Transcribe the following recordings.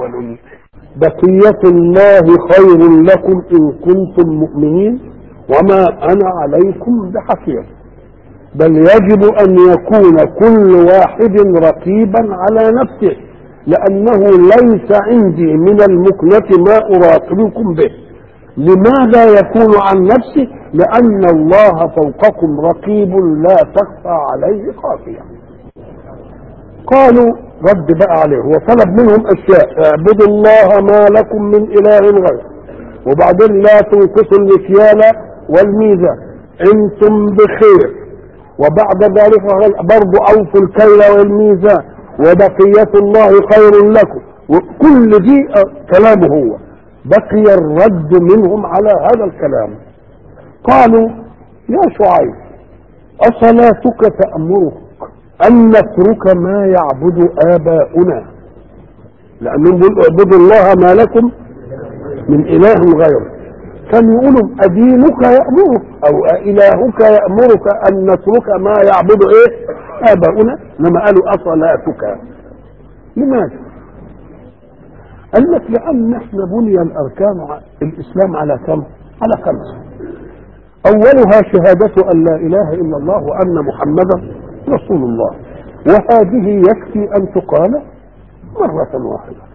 تعملون بقية الله خير لكم إن كنتم مؤمنين وما أنا عليكم بحفيظ بل يجب أن يكون كل واحد رقيبا على نفسه لأنه ليس عندي من المكنة ما أراقبكم به لماذا يكون عن نفسه لأن الله فوقكم رقيب لا تخفى عليه خافية قالوا رد بقى عليه وطلب منهم أشياء اعبدوا الله ما لكم من إله غيره وبعدين لا تنقصوا المكيال والميزان انتم بخير وبعد ذلك برضو اوفوا الكيل والميزان وبقية الله خير لكم وكل دي كلامه هو بقي الرد منهم على هذا الكلام قالوا يا شعيب أصلاتك تأمرك أن نترك ما يعبد آباؤنا لأنهم اعبدوا الله ما لكم من إله غيره كان يقولوا أدينك يأمرك أو إلهك يأمرك أن نترك ما يعبد إيه آباؤنا لما قالوا أصلاتك لماذا قال لك لأن احنا بني الأركان الإسلام على كم على خمسة أولها شهادة أن لا إله إلا الله وأن محمدا رسول الله وهذه يكفي أن تقال مرة واحدة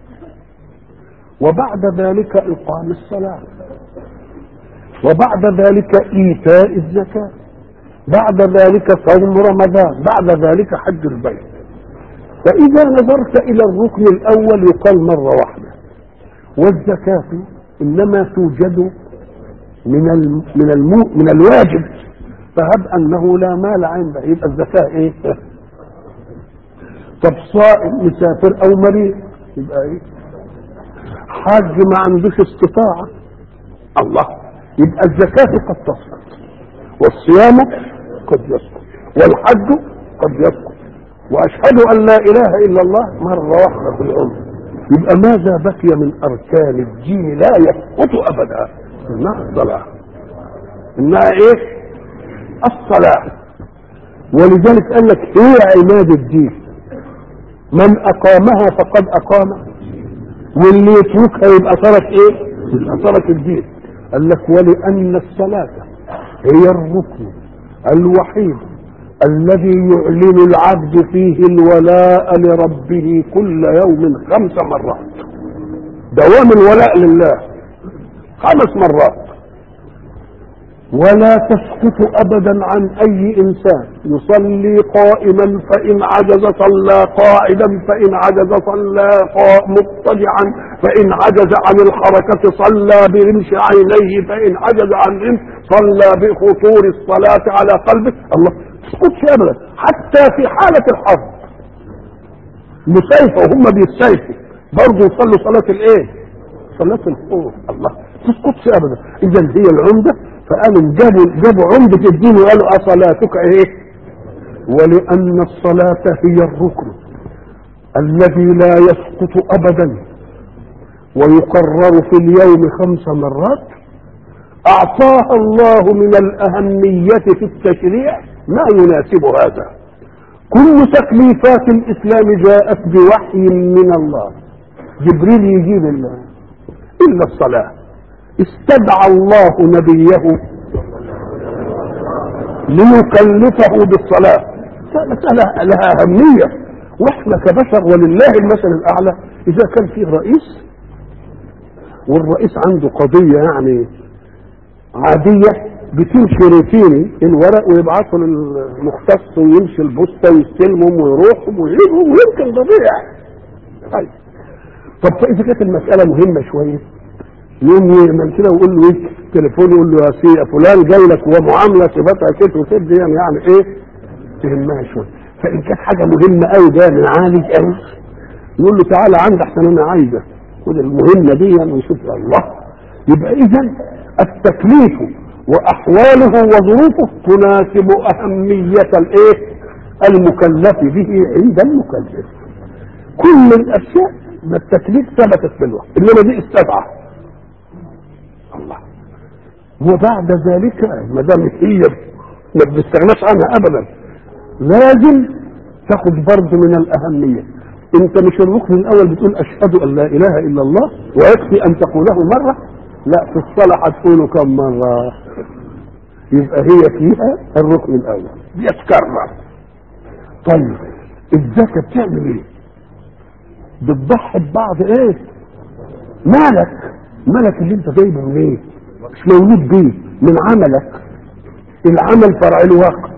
وبعد ذلك إقام الصلاة وبعد ذلك إيتاء الزكاة بعد ذلك صوم رمضان بعد ذلك حج البيت فإذا نظرت إلى الركن الأول يقال مرة واحدة والزكاة إنما توجد من الم من المو من الواجب فهب أنه لا مال عنده يبقى الزكاة إيه؟ طب صائم مسافر أو مريض يبقى إيه؟ حاج ما عندوش استطاعة الله يبقى الزكاة قد تسقط والصيام قد يسقط والحج قد يسقط وأشهد أن لا إله إلا الله مرة واحدة في العمر يبقى ماذا بقي من أركان الدين لا يسقط أبدا إنها الصلاة إنها إيه؟ الصلاة ولذلك قال لك هي عماد الدين من أقامها فقد أقام واللي يتركها يبقى ترك إيه؟ يبقى ترك الدين قال لك ولأن الصلاة هي الركن الوحيد الذي يعلن العبد فيه الولاء لربه كل يوم خمس مرات دوام الولاء لله خمس مرات ولا تسقط ابدا عن اي انسان يصلي قائما فان عجز صلى قاعدا فان عجز صلى مضطجعا فان عجز عن الحركه صلى برمش عينيه فان عجز عن رمش صلى بخطور الصلاه على قلبه الله تسقطش ابدا حتى في حاله الحرب مسيفه وهم بيتسيفوا برضه يصلوا صلاه الايه؟ صلاه الخوف الله تسقطش ابدا اذا هي العمده فقالوا جابوا جابوا عمدة الدين وقالوا أصلاتك إيه؟ ولأن الصلاة هي الركن الذي لا يسقط أبدا ويقرر في اليوم خمس مرات أعطاها الله من الأهمية في التشريع ما يناسب هذا كل تكليفات الإسلام جاءت بوحي من الله جبريل يجيب الله إلا الصلاة استدعى الله نبيه ليكلفه بالصلاة مسألة لها أهمية واحنا كبشر ولله المثل الأعلى إذا كان فيه رئيس والرئيس عنده قضية يعني عادية بتمشي روتيني الورق ويبعثه للمختص ويمشي البوسطة ويستلمهم ويروحهم ويجيبهم ويمكن ضبيع طيب طب فإذا كانت المسألة مهمة شوية يوم يعمل كده ويقول له ايه تليفون يقول له يا سي فلان جاي لك ومعامله صفتها كده وكده يعني, يعني ايه تهمها شويه فان كانت حاجه مهمه قوي ده من عالي قوي يقول له تعالى عندي احسن انا عايزك خد المهمه دي يعني وشوف الله يبقى اذا التكليف واحواله وظروفه تناسب اهميه الايه المكلف به عند المكلف كل الاشياء ما التكليف ثبتت في الوقت انما دي استدعى الله وبعد ذلك ما دام هي ما بنستغناش عنها ابدا لازم تاخد برضه من الاهميه انت مش الركن الاول بتقول اشهد ان لا اله الا الله ويكفي ان تقوله مره لا في الصلاه هتقوله كم مره يبقى هي فيها الركن الاول بيتكرر طيب الزكاه بتعمل ايه بتضحي ببعض ايه مالك مالك اللي انت جايبه منين مش مولود بيه من عملك العمل فرع الوقت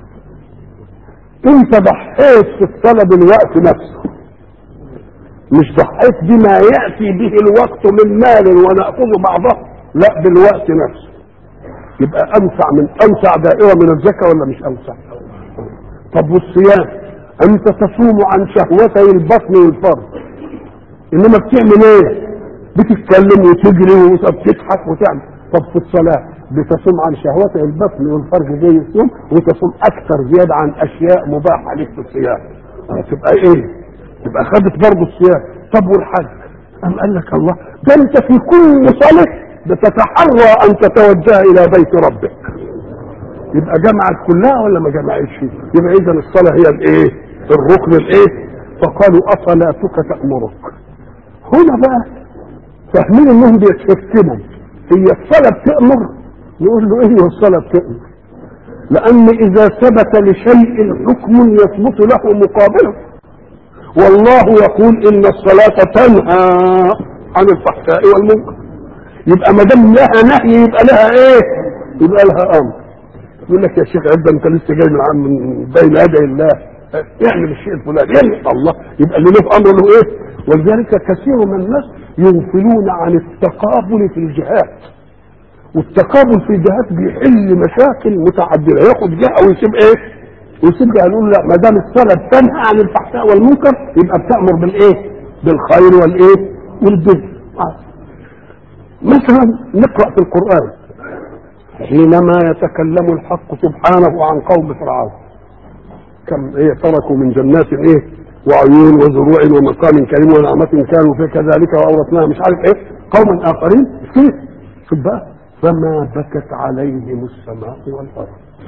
انت ضحيت في الطلب الوقت نفسه مش ضحيت بما ياتي به الوقت من مال وناخذ بعضه لا بالوقت نفسه يبقى اوسع من اوسع دائره من الزكاه ولا مش اوسع طب والصيام انت تصوم عن شهوتي البطن والفرج انما بتعمل ايه بتتكلم وتجري وتضحك وتعمل طب في الصلاه بتصوم عن شهوات البطن والفرج زي الصوم وتصوم اكثر زياده عن اشياء مباحه لك في الصيام تبقى ايه تبقى خدت برضه الصيام طب والحج أم قال لك الله ده انت في كل صلاة بتتحرى ان تتوجه الى بيت ربك يبقى جمعت كلها ولا ما جمعتش يبقى اذا الصلاة هي الايه الركن الايه فقالوا اصلاتك تأمرك هنا بقى فاهمين انهم بيتشكموا هي الصلاة بتأمر نقول له ايه الصلاة بتأمر لان اذا ثبت لشيء حكم يثبت له مقابله والله يقول ان الصلاة تنهى عن الفحشاء والمنكر يبقى ما دام لها نهي يبقى لها ايه يبقى لها امر يقول لك يا شيخ عبد انت لسه جاي من عم من بين يدي الله اعمل الشيء الفلاني يعمل الله يبقى اللي له امر له ايه ولذلك كثير من الناس يغفلون عن التقابل في الجهات والتقابل في الجهات بيحل مشاكل متعدده ياخد جهه ويسيب ايه ويسيب جهه يقول لا ما دام الصلاه بتنهى عن الفحشاء والمنكر يبقى بتامر بالايه بالخير والايه والبر آه. مثلا نقرا في القران حينما يتكلم الحق سبحانه عن قوم فرعون كم ايه تركوا من جنات ايه وعيون وزروع ومقام كريم ونعمة كانوا في كذلك وأورثناها مش عارف ايه قوما آخرين كيف شوف بقى فما بكت عليهم السماء والأرض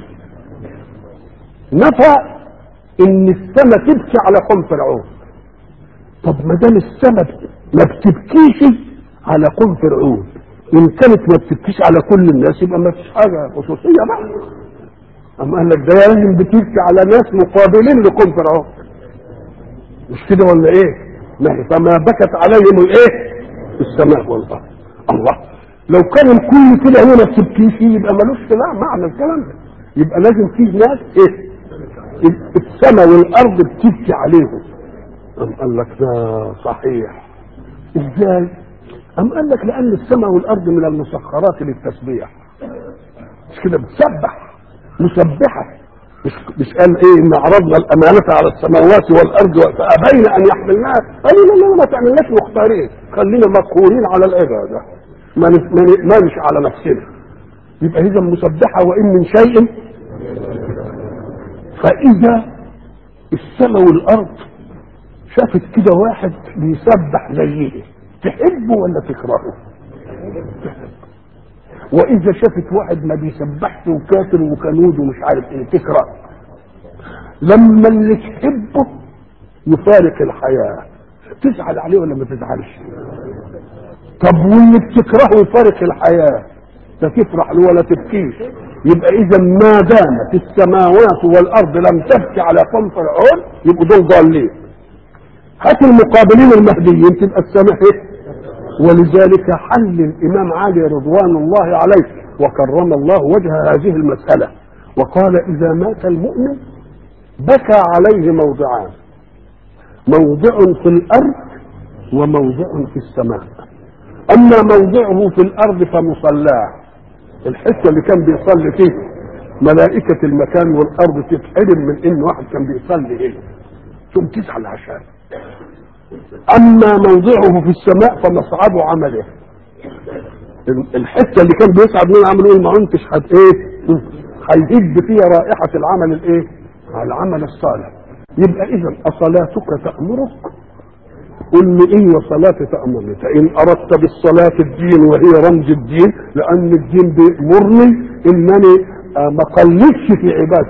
نفى ان السماء تبكي على قوم فرعون طب ما دام السماء ما بتبكيش على قوم فرعون ان كانت ما بتبكيش على كل الناس يبقى ما فيش حاجه خصوصيه بقى اما قال لك ده لازم بتبكي على ناس مقابلين لقوم فرعون مش كده ولا ايه؟ ما هي فما بكت عليهم الايه؟ السماء والارض الله لو كان الكل كده هو ما بتبكيش يبقى ملوش لا معنى الكلام ده يبقى لازم في ناس ايه؟ السماء والارض بتبكي عليهم أم قال لك ده صحيح ازاي؟ أم قال لك لأن السماء والأرض من المسخرات للتسبيح مش كده بتسبح مسبحة مش مش قال ايه ان عرضنا الامانه على السماوات والارض فابين ان يحملناها قالوا لا لا ما تعملناش مختارين خلينا مقهورين على العباده ما ما مش على نفسنا يبقى اذا مسبحه وان من شيء فاذا السماء والارض شافت كده واحد بيسبح زيه تحبه ولا تكرهه واذا شافت واحد ما بيسبحش وكافر وكنود ومش عارف ايه تكره لما اللي تحبه يفارق الحياه تزعل عليه ولا ما تزعلش طب واللي بتكرهه يفارق الحياه لا تفرح له ولا تبكيش يبقى اذا ما دامت السماوات والارض لم تبكي على قوم فرعون يبقوا دول ضالين هات المقابلين المهديين تبقى السماء ايه ولذلك حل الامام علي رضوان الله عليه وكرم الله وجه هذه المساله وقال اذا مات المؤمن بكى عليه موضعان موضع في الارض وموضع في السماء اما موضعه في الارض فمصلاه الحته اللي كان بيصلي فيه ملائكه المكان والارض تتحرم من ان واحد كان بيصلي هنا ثم تزعل عشان اما موضعه في السماء فمصعد عمله الحته اللي كان بيصعد منها عمله ايه ما انتش هت ايه هيهد فيها رائحه العمل الايه العمل الصالح يبقى اذا اصلاتك تامرك قل لي ايه وصلاتي تامرني فان اردت بالصلاه الدين وهي رمز الدين لان الدين بيامرني انني ما قلدش في عبادتي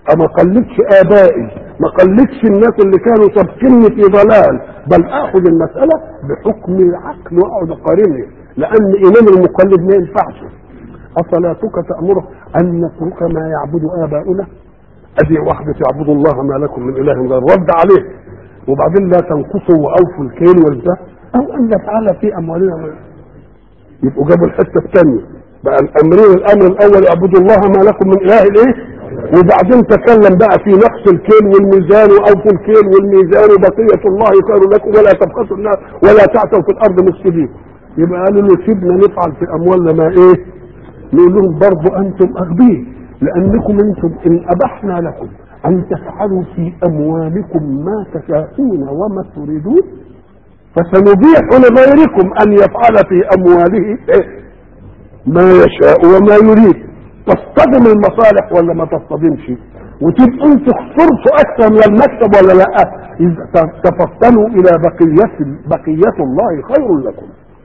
اما قلدش ابائي ما قلدش الناس اللي كانوا سابقيني في ضلال بل اخذ المساله بحكم العقل واقعد اقارنها لان ايمان المقلد ما ينفعش اصلاتك تامرك ان نترك ما يعبد اباؤنا ادي واحده تعبدوا الله ما لكم من اله غير رد عليه وبعدين لا تنقصوا واوفوا الكيل والبتاع او ان نفعل في اموالنا ما يبقوا جابوا الحته الثانيه بقى الامرين الامر الاول اعبدوا الله ما لكم من اله ايه وبعدين تكلم بقى في نقص الكيل والميزان واوفوا الكيل والميزان وبقيه الله خير لكم ولا تبخسوا الناس ولا تعثوا في الارض مفسدين يبقى قالوا له سيبنا نفعل في اموالنا ما ايه نقول لهم برضه انتم اغبياء لانكم انتم ان ابحنا لكم ان تفعلوا في اموالكم ما تشاءون وما تريدون فسنبيح لغيركم ان يفعل في امواله إيه؟ ما يشاء وما يريد تصطدم المصالح ولا ما تصطدمش وتبقوا انتوا خسرتوا اكثر من المكسب ولا لا إذا تفطنوا الى بقيه بقيه الله خير لكم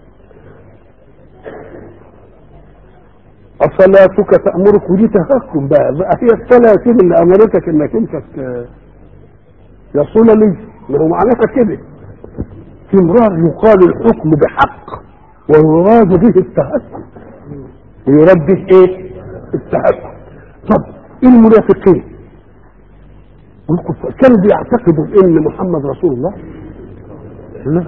أصلاتك تأمرك ودي تهكم بقى, بقى هي الثلاثين اللي أمرتك إنك أنت يصول لي ما هو معناتها كده في امرار يقال الحكم بحق ويراد به التهكم يراد به ايه؟ التهكم طب المنافقين والكفار كانوا بيعتقدوا ان محمد رسول الله لا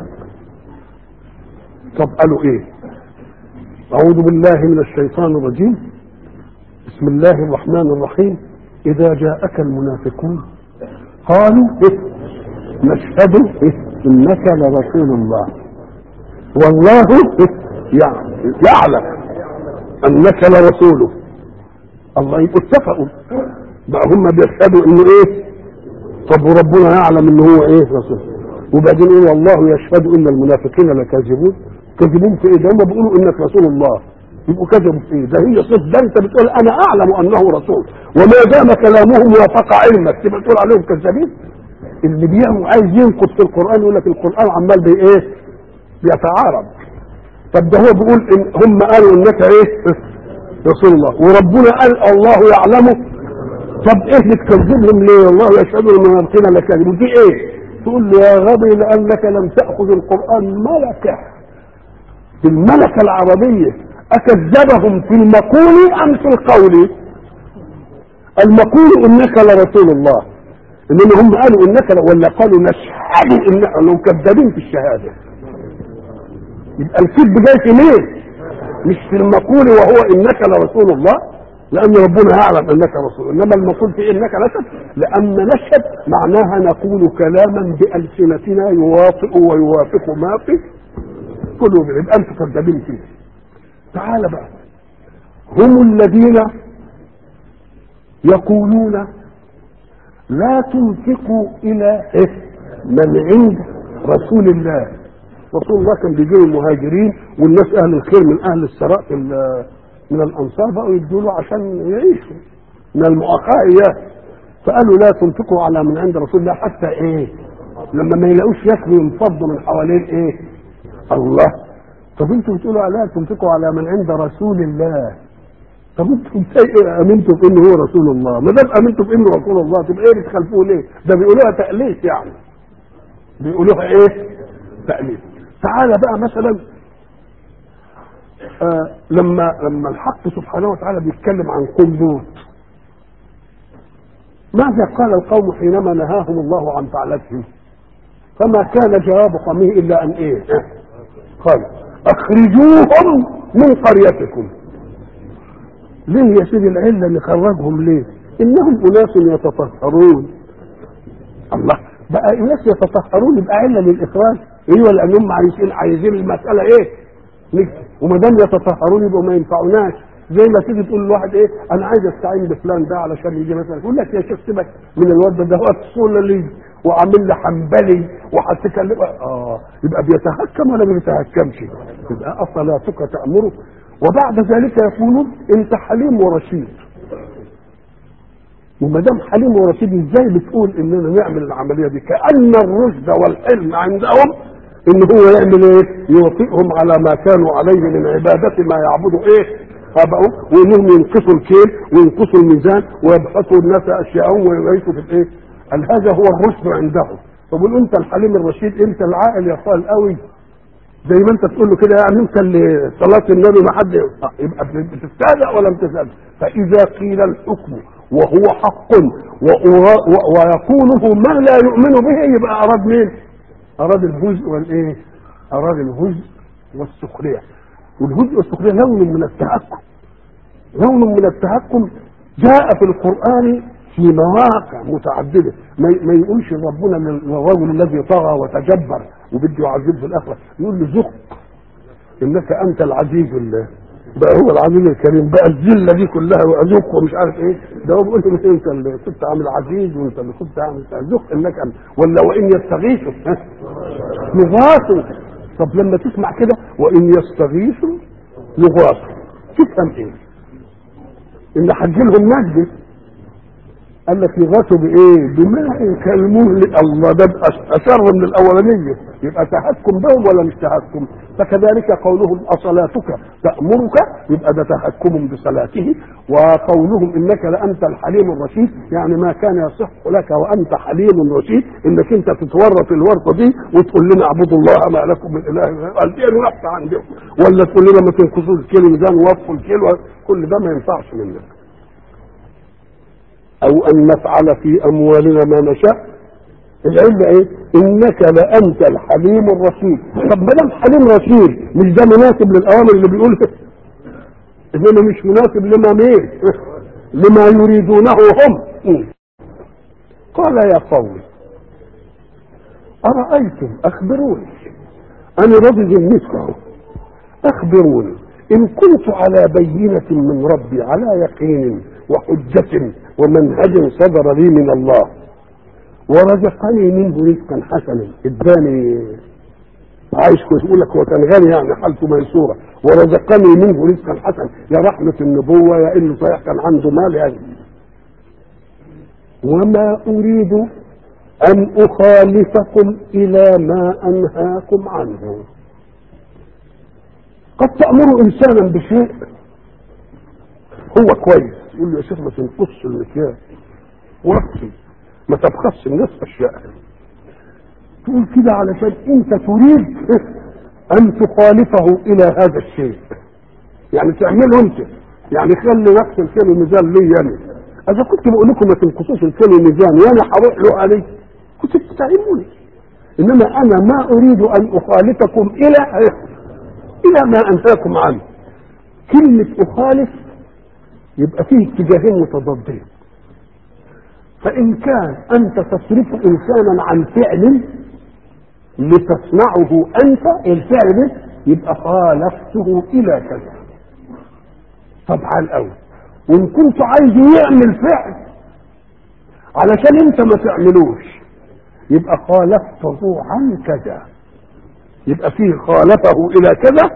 طب قالوا ايه اعوذ بالله من الشيطان الرجيم بسم الله الرحمن الرحيم اذا جاءك المنافقون قالوا إيه؟ نشهد إيه؟ انك لرسول الله والله إيه؟ يعلم انك لرسوله الله يبقوا اتفقوا بقى هم بيشهدوا انه ايه طب وربنا يعلم ان هو ايه رسول وبعدين يقول والله يشهد ان المنافقين لكاذبون كاذبون في ايه ده هم بيقولوا انك رسول الله يبقوا كذبوا في ايه ده هي صف ده انت بتقول انا اعلم انه رسول وما دام كلامهم وافق علمك تبقى تقول عليهم كذابين اللي بيعمل عايز ينقد في القران يقول لك القران عمال بي ايه بيتعارض طب ده هو بيقول إن هم قالوا انك ايه رسول الله وربنا قال الله يعلمه طب ايه بتكذبهم ليه الله يشهد المنافقين لكاذبون دي ايه تقول له يا غبي لانك لم تاخذ القران ملكه بالملكه العربيه اكذبهم في المقول ام في القول المقول انك لرسول الله انما هم قالوا انك ل... ولا قالوا نشهد انك لو كذابين في الشهاده يبقى الكذب جاي في مين مش في المقول وهو انك لرسول الله لان ربنا يعلم انك رسول انما المقول في انك نشهد لان نشهد معناها نقول كلاما بالسنتنا يواطئ ويوافق ما في قلوبنا يبقى انتم كذابين فيه تعال بقى هم الذين يقولون لا تنفقوا الى من عند رسول الله رسول الله كان بيجيب المهاجرين والناس اهل الخير من اهل الثراء من الانصار بقوا يدوا له عشان يعيشوا من المؤاخاه اياه فقالوا لا تنفقوا على من عند رسول الله حتى ايه لما ما يلاقوش ياكلوا ينفضوا من حوالين ايه الله طب انتوا بتقولوا لا تنفقوا على من عند رسول الله طب انتوا ازاي امنتوا بانه هو رسول الله ما دام امنتوا بانه رسول الله تبقى ايه بتخالفوه ليه ده بيقولوها تأليف يعني بيقولوها ايه تأليف تعالى بقى مثلا آه لما لما الحق سبحانه وتعالى بيتكلم عن قوم لوط ماذا قال القوم حينما نهاهم الله عن فعلتهم فما كان جواب قومه الا ان ايه قال اخرجوهم من قريتكم ليه يا سيدي العله اللي خرجهم ليه انهم اناس يتطهرون الله بقى الناس يتطهرون يبقى عله للاخراج ايوه لانهم عايزين عايزين المساله ايه وما دام يتطهرون يبقوا ما ينفعوناش زي ما تيجي تقول لواحد ايه انا عايز استعين بفلان ده علشان يجي مثلا يقول لك يا شيخ سيبك من الواد ده ده هو الصولة وعامل لي حنبلي وهتكلم اه يبقى بيتهكم ولا ما بيتهكمش يبقى اصلاتك تامره وبعد ذلك يقولون انت حليم ورشيد وما دام حليم ورشيد ازاي بتقول اننا نعمل العمليه دي كان الرشد والحلم عندهم ان هو يعمل ايه يوطئهم على ما كانوا عليه من عباده ما يعبدوا ايه بقوا وانهم ينقصوا الكيل وينقصوا الميزان ويبحثوا الناس اشياءهم ويعيشوا في الايه؟ قال هذا هو الرشد عندهم فبقول انت الحليم الرشيد انت العاقل يا اخويا القوي زي ما انت تقول له كده يعني انت اللي صلاه النبي ما حد آه، يبقى بتستهزأ ولا بتستهزأ فاذا قيل الحكم وهو حق وأرا- و- ويقوله من لا يؤمن به يبقى اراد مين؟ اراد الهزء والايه؟ اراد الهزء والسخريه والهزء والسخريه لون من التهكم لون من التهكم جاء في القرآن في مواقع متعددة ما ما يقولش ربنا للرجل الذي طغى وتجبر وبده يعذبه في الآخرة يقول له ذق إنك أنت العزيز ال- بقى هو العزيز الكريم بقى الذلة دي كلها وأذوق ومش عارف إيه ده هو بيقول له أنت اللي كنت عامل عزيز وأنت اللي كنت عامل ذق إنك أنت ولا وإن يستغيثوا ها؟ يغاثوا طب لما تسمع كده وإن يستغيثوا يغاثوا تفهم إيه؟ ان هتجيلهم نجد قال لك يغاثوا بايه؟ بماء كالمهل الله ده اشر من الاولانيه يبقى تحكم بهم ولا مش تحكم؟ فكذلك قولهم اصلاتك تامرك يبقى ده تحكم بصلاته وقولهم انك لانت الحليم الرشيد يعني ما كان يصح لك وانت حليم رشيد انك انت تتورط الورطه دي وتقول لنا اعبدوا الله ما لكم من اله غيره قال دي نحت عندهم ولا تقول لنا ما تنقصوش الكيلو ميزان ووفوا الكيلو كل ده ما ينفعش منك او ان نفعل في اموالنا ما نشاء العلة ايه انك لانت الحليم الرشيد طب ما دام حليم رشيد مش ده مناسب للاوامر اللي بيقولها انما مش مناسب لما مين لما يريدونه هم قال يا قوم ارايتم اخبروني انا رجل مثله اخبروني ان كنت على بينه من ربي على يقين وحجه ومنهج صدر لي من الله ورزقني منه رزقا حسنا اداني عايش كويس يقول لك هو كان غني يعني حالته ميسوره ورزقني منه رزقا حسنا يا رحمه النبوه يا انه صحيح كان عنده مال يعني وما اريد ان اخالفكم الى ما انهاكم عنه قد تامر انسانا بشيء هو كويس يقول له يا شيخ ما تنقصش المكياج وقتي ما تبخسش الناس اشياء تقول كده علشان انت تريد ان تخالفه الى هذا الشيء يعني تعمله انت يعني خلي نفس الكيلو ميزان لي انا اذا كنت بقول لكم ما تنقصوش الكيلو ميزان وانا هروح له عليه كنت تستعينوني انما انا ما اريد ان اخالفكم الى الى ما انهاكم عنه كلمه اخالف يبقى فيه اتجاهين متضادين فإن كان أنت تصرف إنسانا عن فعل لتصنعه أنت الفعل ده يبقى خالفته إلى كذا طبعا الأول وإن كنت عايز يعمل فعل علشان أنت ما تعملوش يبقى خالفته عن كذا يبقى فيه خالفه إلى كذا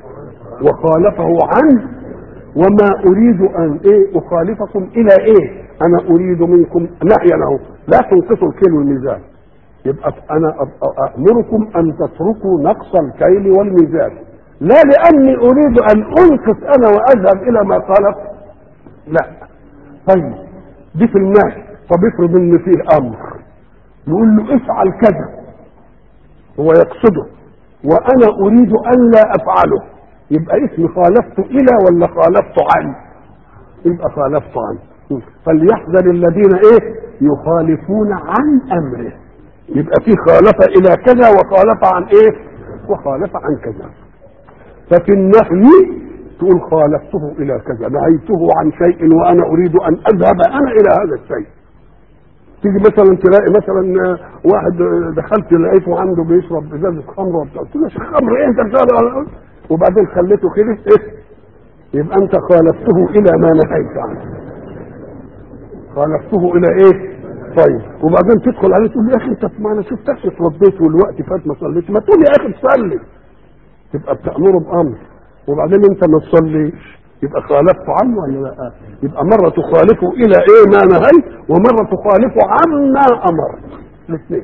وخالفه عن وما اريد ان ايه اخالفكم الى ايه انا اريد منكم نهيا اهو لا تنقصوا الكيل والميزان يبقى انا امركم ان تتركوا نقص الكيل والميزان لا لاني اريد ان انقص انا واذهب الى ما خالف لا طيب دي في النهي طب افرض ان فيه امر يقول له افعل كذا هو يقصده وانا اريد ان لا افعله يبقى اسمي خالفت الى ولا خالفت عن يبقى خالفت عن فليحذر الذين ايه يخالفون عن امره يبقى في خالف الى كذا وخالف عن ايه وخالف عن كذا ففي النهي تقول خالفته الى كذا نهيته عن شيء وانا اريد ان اذهب انا الى هذا الشيء تيجي مثلا تلاقي مثلا واحد دخلت لقيته عنده بيشرب ازازه خمر وبتاع قلت له يا شيخ خمر ايه انت بتعمل وبعدين خليته كده ايه يبقى انت خالفته الى ما نهيت عنه خالفته الى ايه طيب وبعدين تدخل عليه تقول يا اخي انت ما انا شفتكش اتوضيت والوقت فات ما صليتش ما تقول يا اخي تصلي تبقى بتامره بامر وبعدين انت ما تصليش يبقى خالفت عنه ولا لا يبقى مره تخالفه الى ايه ما نهيت ومره تخالفه عما امرت الاثنين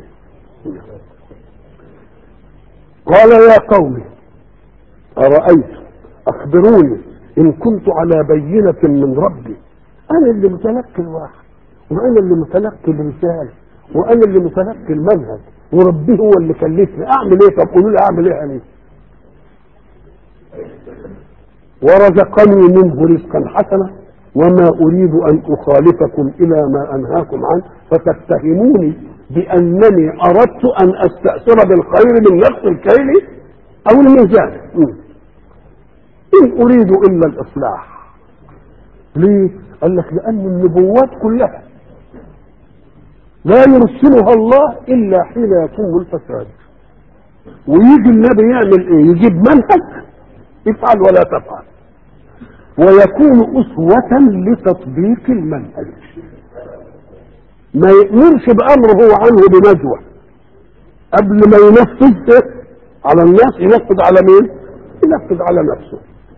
قال يا قوم أرأيت أخبروني ان كنت على بينه من ربي انا اللي متلقي الواحد وانا اللي متلقي الرساله وانا اللي متلقي المنهج وربي هو اللي كلفني اعمل ايه طب قولوا لي اعمل ايه انا ورزقني منه رزقا حسنا وما اريد ان اخالفكم الى ما انهاكم عنه فتتهموني بانني اردت ان استاثر بالخير من نفس الكيل او الميزان ان اريد الا الاصلاح ليه قال لك لان النبوات كلها لا يرسلها الله الا حين يتم الفساد ويجي النبي يعمل ايه يجيب منهج افعل ولا تفعل ويكون أسوة لتطبيق المنهج ما يأمرش بأمر هو عنه بنجوى قبل ما ينفذ على الناس ينفذ على مين؟ ينفذ على نفسه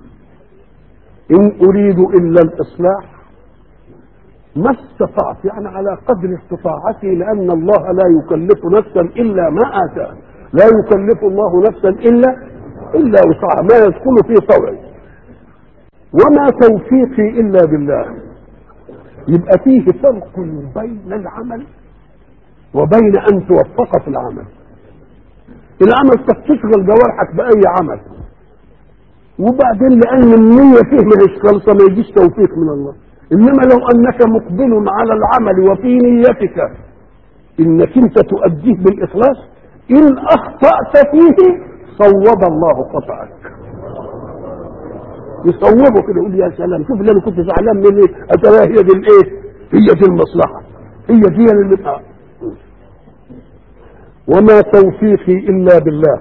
إن أريد إلا الإصلاح ما استطعت يعني على قدر استطاعتي لأن الله لا يكلف نفسا إلا ما آتاه لا يكلف الله نفسا إلا إلا وسعها ما يدخل في طوعي وما توفيقي إلا بالله يبقى فيه فرق بين العمل وبين أن توفق في العمل العمل قد تشغل جوارحك بأي عمل وبعدين لأن النية فيه مش خالصة ما يجيش توفيق من الله إنما لو أنك مقبل على العمل وفي نيتك إنك أنت تؤديه بالإخلاص إن أخطأت فيه صوب الله خطأك يصوبه كده يقول يا سلام شوف اللي انا كنت زعلان من ايه اترى هي دي الايه هي دي المصلحه هي دي اللي آه. وما توفيقي الا بالله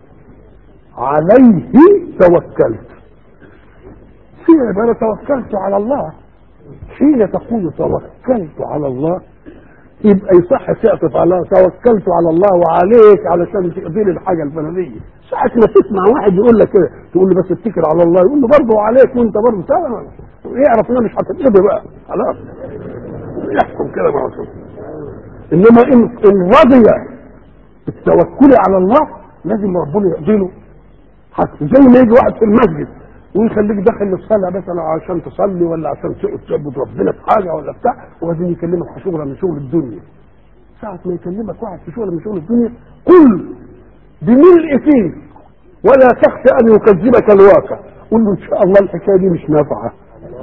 عليه توكلت في عبارة توكلت على الله حين تقول توكلت على الله يبقى يصح تعطف على الله توكلت على الله وعليك علشان تقضي لي الحاجه الفلانيه ساعة ما تسمع واحد يقول لك كده تقول له بس اتكل على الله يقول له برضه عليك وانت برضه سوا يعرف انها مش هتتقضي بقى خلاص يحكم كده مع رسول انما ان ان رضي بالتوكل على الله لازم ربنا يقضي له حاجته زي ما يجي واحد في المسجد ويخليك داخل الصلاة مثلا عشان تصلي ولا عشان تعبد ربنا في حاجة ولا بتاع وبعدين يكلمك في شغلة من شغل الدنيا ساعة ما يكلمك واحد في شغلة من شغل الدنيا قل بملء فيه ولا تخشى ان يكذبك الواقع قل له ان شاء الله الحكايه دي مش نافعه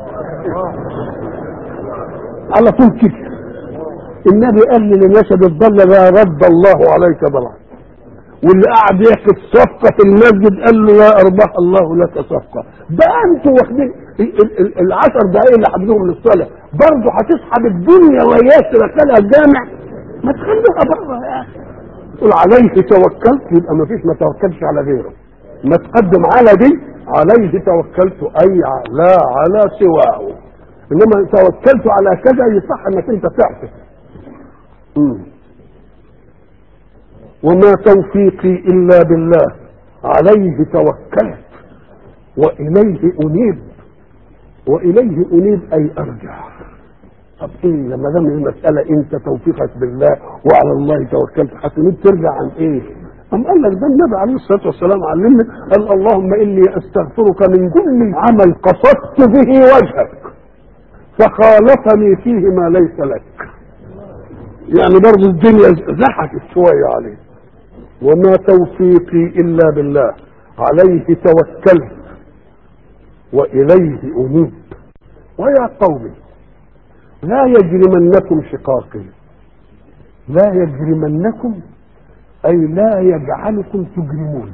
على طول كده النبي قال لي للنشد الضل لا رد الله عليك ضلع واللي قاعد يحكي الصفقة في المسجد قال له لا أربح الله لك صفقة ده أنتوا واخدين العشر دقايق اللي حافظوهم للصلاة برضه هتسحب الدنيا وياك تدخلها الجامع ما تخليها بره يا أخي تقول عليه توكلت يبقى ما فيش ما توكلش على غيره ما تقدم على دي عليه توكلت اي لا على سواه انما توكلت على كذا يصح انك انت تعطف وما توفيقي الا بالله عليه توكلت واليه انيب واليه انيب اي ارجع طب ايه لما دام المساله انت توفيقك بالله وعلى الله توكلت هتنيب ترجع عن ايه؟ أم قال لك ده النبي عليه الصلاه والسلام علمنا قال اللهم اني استغفرك من كل عمل قصدت به وجهك فخالفني فيه ما ليس لك. يعني برضه الدنيا زحفت شويه عليه. وما توفيقي الا بالله عليه توكلت واليه انيب ويا قومي لا يجرمنكم شقاقي لا يجرمنكم اي لا يجعلكم تجرمون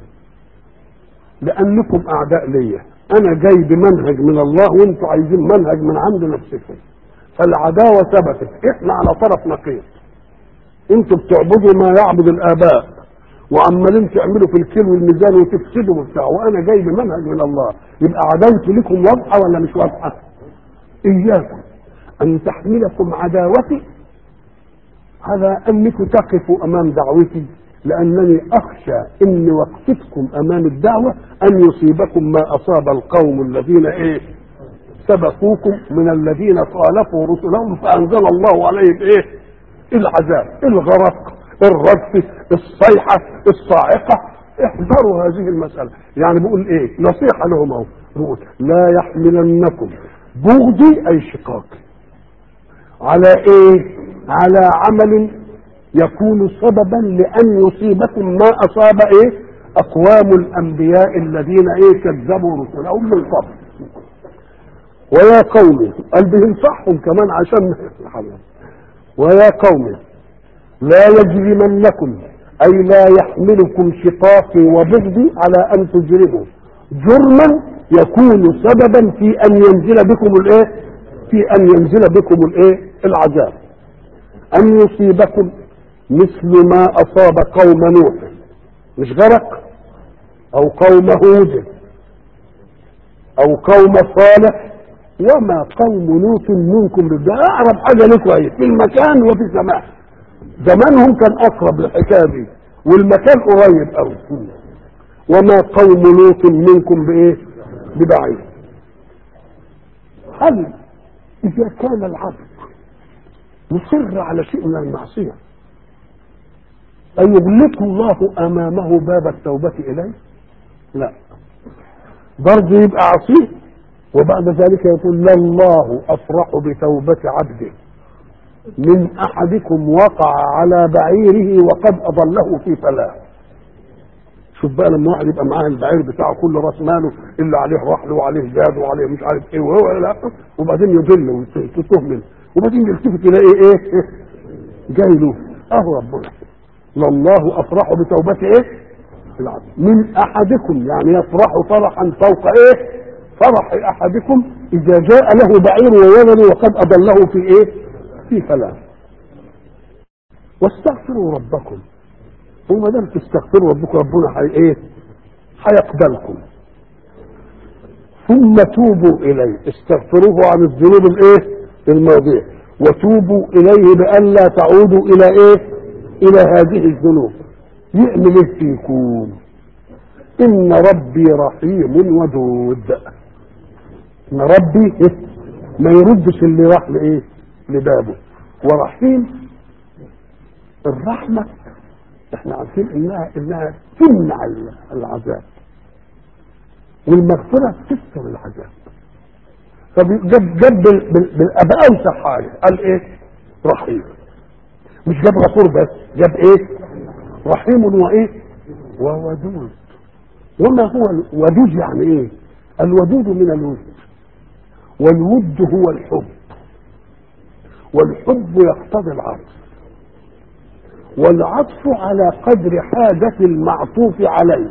لانكم اعداء ليا انا جاي بمنهج من الله وانتم عايزين منهج من عند نفسكم فالعداوه ثبتت احنا على طرف نقيض انتم بتعبدوا ما يعبد الاباء وعمالين تعملوا في الكيل والميزان وتفسدوا وبتاع وانا جاي بمنهج من الله يبقى عداوتي لكم واضحه ولا مش واضحه؟ اياكم ان تحملكم عداوتي على انكم تقفوا امام دعوتي لانني اخشى ان وقفتكم امام الدعوه ان يصيبكم ما اصاب القوم الذين ايه سبقوكم من الذين خالفوا رسلهم فانزل الله عليهم ايه العذاب الغرق الرجف الصيحه الصاعقه احذروا هذه المسألة يعني بيقول ايه نصيحة لهم اهو بيقول لا يحملنكم بغضي اي شقاقي على ايه على عمل يكون سببا لان يصيبكم ما اصاب ايه اقوام الانبياء الذين ايه كذبوا رسلهم من قبل ويا قوم قال بينصحهم كمان عشان ويا قوم لا يجرمنكم اي لا يحملكم شقاقي وبغضي على ان تجرموا جرما يكون سببا في ان ينزل بكم الايه في ان ينزل بكم الايه العذاب ان يصيبكم مثل ما اصاب قوم نوح مش غرق او قوم هود او قوم صالح وما قوم لوط منكم ده اقرب حاجه لكم اهي في المكان وفي الزمان زمانهم كان اقرب للحكايه دي والمكان قريب قوي وما قوم لوط منكم بايه ببعيد هل اذا كان العبد مصر على شيء من المعصيه أيغلقه الله أمامه باب التوبة إليه؟ لا برضه يبقى عصيه وبعد ذلك يقول لله أفرح بتوبة عبده من أحدكم وقع على بعيره وقد أضله في فلاح شوف بقى لما واحد يبقى معاه البعير بتاعه كله راس ماله اللي عليه رحل وعليه جاد وعليه مش عارف ايه وهو لا وبعدين يضل وتهمل وبعدين يلتفت يلاقي ايه, إيه جاي له اهو ربنا لله افرح بتوبة ايه العبد من احدكم يعني يفرح فرحا فوق ايه فرح احدكم اذا جاء له بعير وولد وقد اضله في ايه في فلاح واستغفروا ربكم وما دام تستغفروا ربكم ربنا حي ايه هيقبلكم ثم توبوا اليه استغفروه عن الذنوب الايه الماضيه وتوبوا اليه بألا تعودوا الى ايه الى هذه الذنوب يعمل ايه فيكم ان ربي رحيم ودود ان ربي إيه؟ ما يردش اللي راح لايه لبابه ورحيم الرحمه احنا عارفين انها انها تمنع العذاب والمغفره تستر العذاب فجاب جاب بالابانسه حاجه قال ايه رحيم مش جاب غفور بس جاب ايه رحيم وايه وودود وما هو الودود يعني ايه الودود من الود والود هو الحب والحب يقتضي العطف والعطف على قدر حاجة المعطوف عليه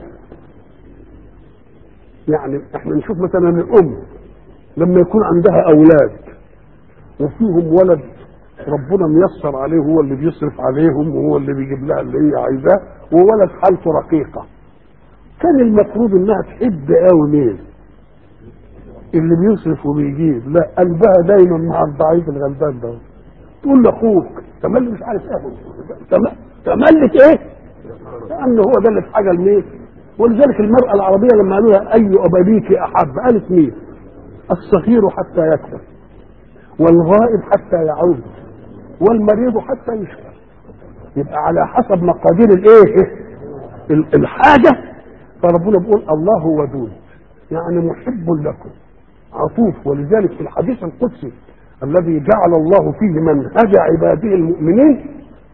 يعني احنا نشوف مثلا الام لما يكون عندها اولاد وفيهم ولد ربنا ميسر عليه هو اللي بيصرف عليهم وهو اللي بيجيب لها اللي هي عايزاه وولد حالته رقيقه كان المفروض انها تحب قوي مين اللي بيصرف وبيجيب لا قلبها دايما مع الضعيف الغلبان ده تقول لاخوك تملي مش عارف ايه تملك ايه لانه هو ده اللي في حاجه لمين ولذلك المراه العربيه لما قالوا لها اي ابابيك احب قالت مين الصغير حتى يكبر والغائب حتى يعود والمريض حتى يشفى يبقى على حسب مقادير الايه الحاجه فربنا بيقول الله ودود يعني محب لكم عطوف ولذلك في الحديث القدسي الذي جعل الله فيه منهج عباده المؤمنين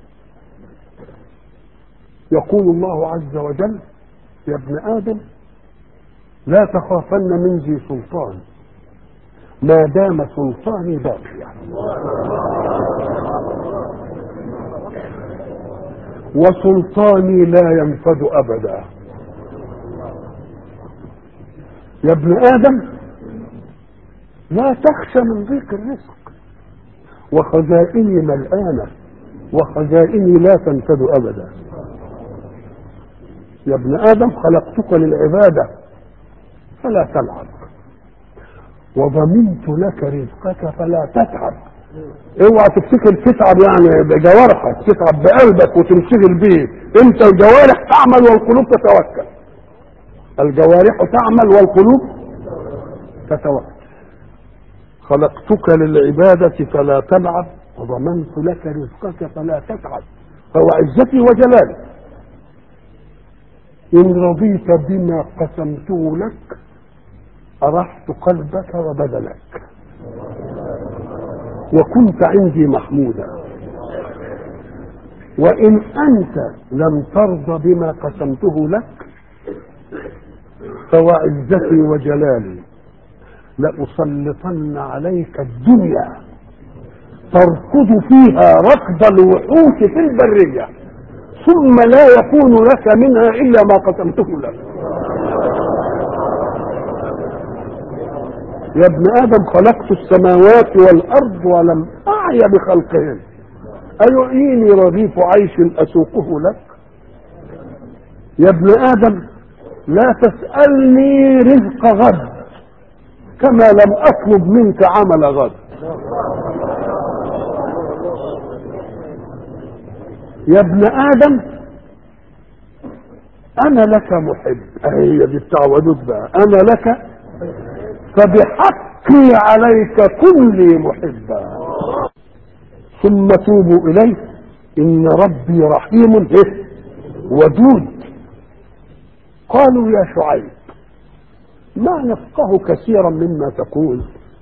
يقول الله عز وجل يا ابن ادم لا تخافن من ذي سلطان ما دام سلطاني باقيا وسلطاني لا ينفد ابدا يا ابن ادم لا تخشى من ضيق الرزق وخزائني ملآنة وخزائني لا تنفد أبدا يا ابن آدم خلقتك للعبادة فلا تلعب وضمنت لك رزقك فلا تتعب اوعى تفتكر تتعب يعني بجوارحك تتعب بقلبك وتنشغل بيه انت الجوارح تعمل والقلوب تتوكل الجوارح تعمل والقلوب تتوكل خلقتك للعبادة فلا تلعب وضمنت لك رزقك فلا تتعب فهو عزتي وجلالي إن رضيت بما قسمته لك أرحت قلبك وبدنك وكنت عندي محمودا وإن أنت لم ترضى بما قسمته لك فوعزتي وجلالي لأسلطن عليك الدنيا تركض فيها ركض الوحوش في البرية ثم لا يكون لك منها إلا ما قسمته لك يا ابن آدم خلقت السماوات والأرض ولم أعي بخلقهن أيعيني رغيف عيش أسوقه لك يا ابن آدم لا تسألني رزق غد كما لم أطلب منك عمل غد يا ابن آدم أنا لك محب هي دي التعودات بقى أنا لك فبحقي عليك كن لي محبا ثم توبوا إليه إن ربي رحيم إيه؟ ودود قالوا يا شعيب ما نفقه كثيرا مما تقول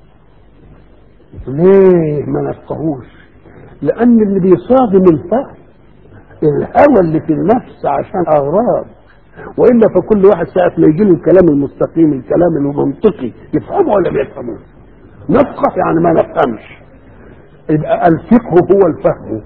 ليه ما نفقهوش لأن اللي بيصادم الفهم الهوى اللي في النفس عشان أغراض والا فكل واحد ساعه ما يجي له الكلام المستقيم الكلام المنطقي يفهمه ولا ما يفهموش نفقه يعني ما نفهمش يبقى الفقه هو الفهم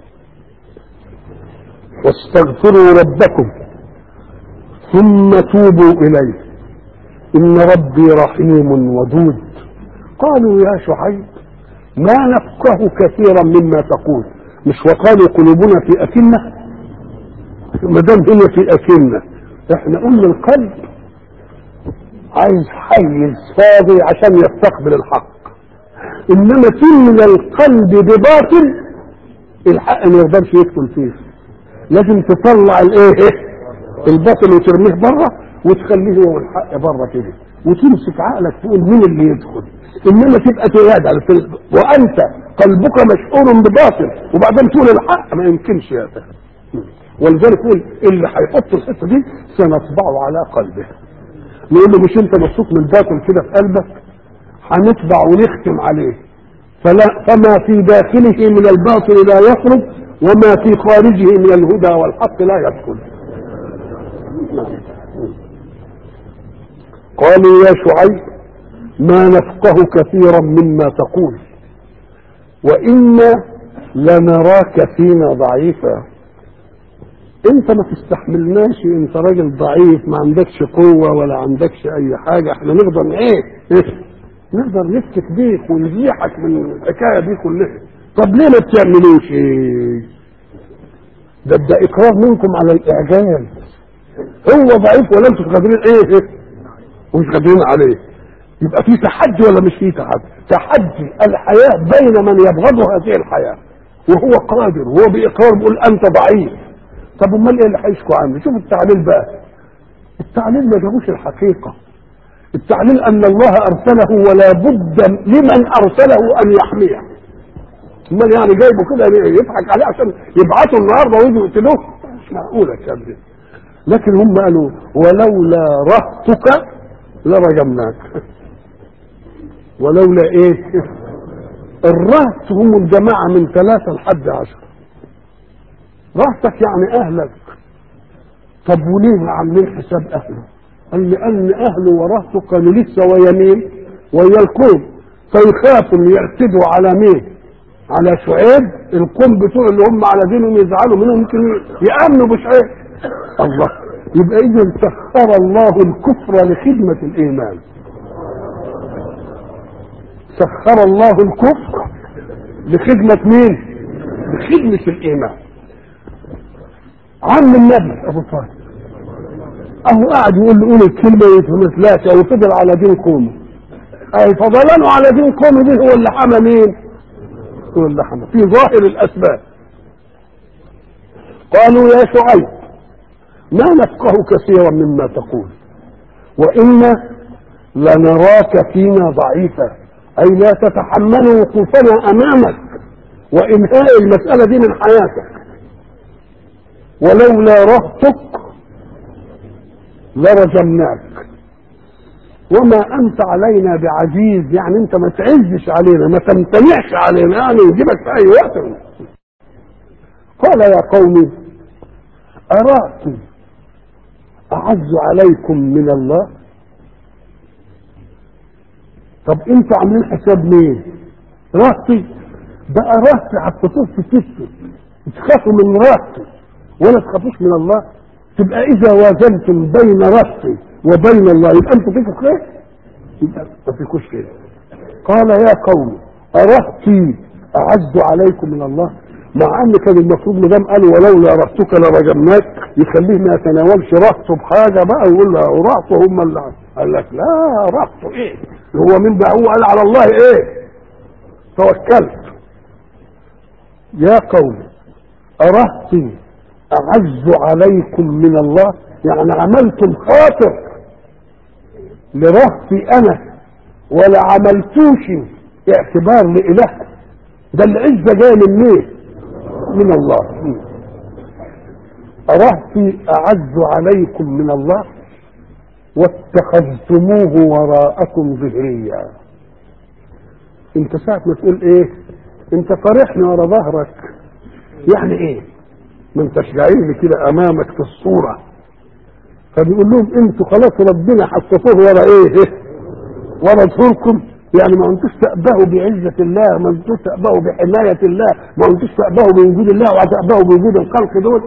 واستغفروا ربكم ثم توبوا اليه ان ربي رحيم ودود قالوا يا شعيب ما نفقه كثيرا مما تقول مش وقالوا قلوبنا في اكنه ما دام هي في اكنه احنا قلنا القلب عايز حيز فاضي عشان يستقبل الحق انما تملى القلب بباطل الحق ما يقدرش يدخل فيه لازم تطلع الايه الباطل وترميه بره وتخليه هو الحق بره كده وتمسك عقلك تقول مين اللي يدخل انما تبقى تهاد في ال... وانت قلبك مشعور بباطل وبعدين تقول الحق ما يمكنش يا ده ولذلك يقول اللي هيحط الحته دي سنطبعه على قلبه نقول له مش انت مبسوط من الباطل كده في قلبك هنطبع ونختم عليه فلا فما في داخله من الباطل لا يخرج وما في خارجه من الهدى والحق لا يدخل قالوا يا شعيب ما نفقه كثيرا مما تقول وإنا لنراك فينا ضعيفا انت ما تستحملناش انت راجل ضعيف ما عندكش قوة ولا عندكش اي حاجة احنا نقدر ايه, إيه؟ نقدر نفتك بيك ونزيحك من الحكاية دي كلها طب ليه ما بتعملوش ايه ده ده اقرار منكم على الاعجاز هو ضعيف ولا انتوا قادرين ايه, إيه؟ ومش قادرين عليه يبقى في تحدي ولا مش في تحدي تحدي الحياة بين من يبغض هذه الحياة وهو قادر وهو بإقرار بيقول أنت ضعيف طب امال ايه اللي هيشكوا عنه شوف التعليل بقى التعليل ما جابوش الحقيقة التعليل أن الله أرسله ولا بد لمن أرسله أن يحميه امال يعني جايبه كده يضحك عليه عشان يبعثوا النهارده ويجوا يقتلوه مش معقولة الكلام ده لكن هم قالوا ولولا رهتك لرجمناك ولولا ايه الرهت هم الجماعة من ثلاثة لحد عشرة رهتك يعني اهلك طب وليه عاملين حساب اهله قال لان اهله ورهته كانوا لسه ويا مين ويا القوم فيخافوا ان يعتدوا على مين على شعيب القوم بتوع اللي هم على دينهم يزعلوا منهم يمكن يامنوا بشعيب الله يبقى اذا سخر الله الكفر لخدمه الايمان سخر الله الكفر لخدمه مين لخدمه الايمان عم النبي ابو طالب اهو قاعد يقول له قول الكلمه ما يتمثلاش او فضل على دين قومه اي فضلانه على دين قومه دي هو اللي حمى مين هو اللي حمى في ظاهر الاسباب قالوا يا شعيب ما نفقه كثيرا مما تقول وإنا لنراك فينا ضعيفا أي لا تتحمل وقوفنا أمامك وإنهاء المسألة دي من حياتك ولولا رهتك لرجمناك وما انت علينا بعزيز يعني انت ما تعزش علينا ما تمتنعش علينا يعني نجيبك في اي وقت قال يا قوم أرأتم أعز عليكم من الله طب انتوا عاملين حساب مين رهطي بقى رهطي حطيتوه في كتفه تخافوا من رهطي ولا تخافوش من الله تبقى اذا وازنتم بين رهطي وبين الله يبقى انتوا فيكم خير يبقى ما فيكوش خير قال يا قوم أرهطي أعز عليكم من الله مع ان كان المفروض ما دام قالوا ولولا رهتك لرجمناك يخليه ما يتناولش رهطه بحاجه بقى ويقول له رهطه هم اللي قال لك لا رهطه ايه هو من بقى هو قال على الله ايه توكلت يا قوم أرهتي أعز عليكم من الله يعني عملتم خاطر لرهتي أنا ولا عملتوش اعتبار لإله ده العزة جاية من مين؟ من الله أرهتي أعز عليكم من الله واتخذتموه وراءكم ظهريا انت ساعة ما تقول ايه انت طارحني ورا ظهرك يعني ايه ما انتش جايين كده امامك في الصورة فبيقول لهم انتوا خلاص ربنا حطيتوه ورا ايه ورا ظهوركم يعني ما انتوش تأبهوا بعزة الله ما انتوش تأبهوا بحماية الله ما انتوش تأبهوا بوجود الله وتأبهوا بوجود الخلق دول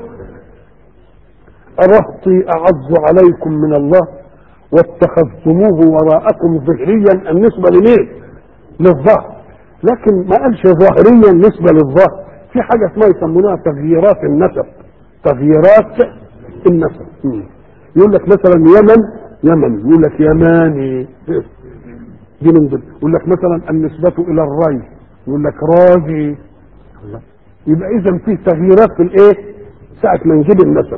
أرهطي أعز عليكم من الله واتخذتموه وراءكم ظهريا النسبة لمين؟ للظهر لكن ما قالش ظاهريا نسبة للظهر في حاجة اسمها يسمونها تغييرات النسب تغييرات النسب يقول لك مثلا يمن يمن يقول لك يماني دي من ضمن يقول لك مثلا النسبة إلى الري يقول لك راجي يبقى إذا في تغييرات في الإيه؟ ساعة ما نجيب النسب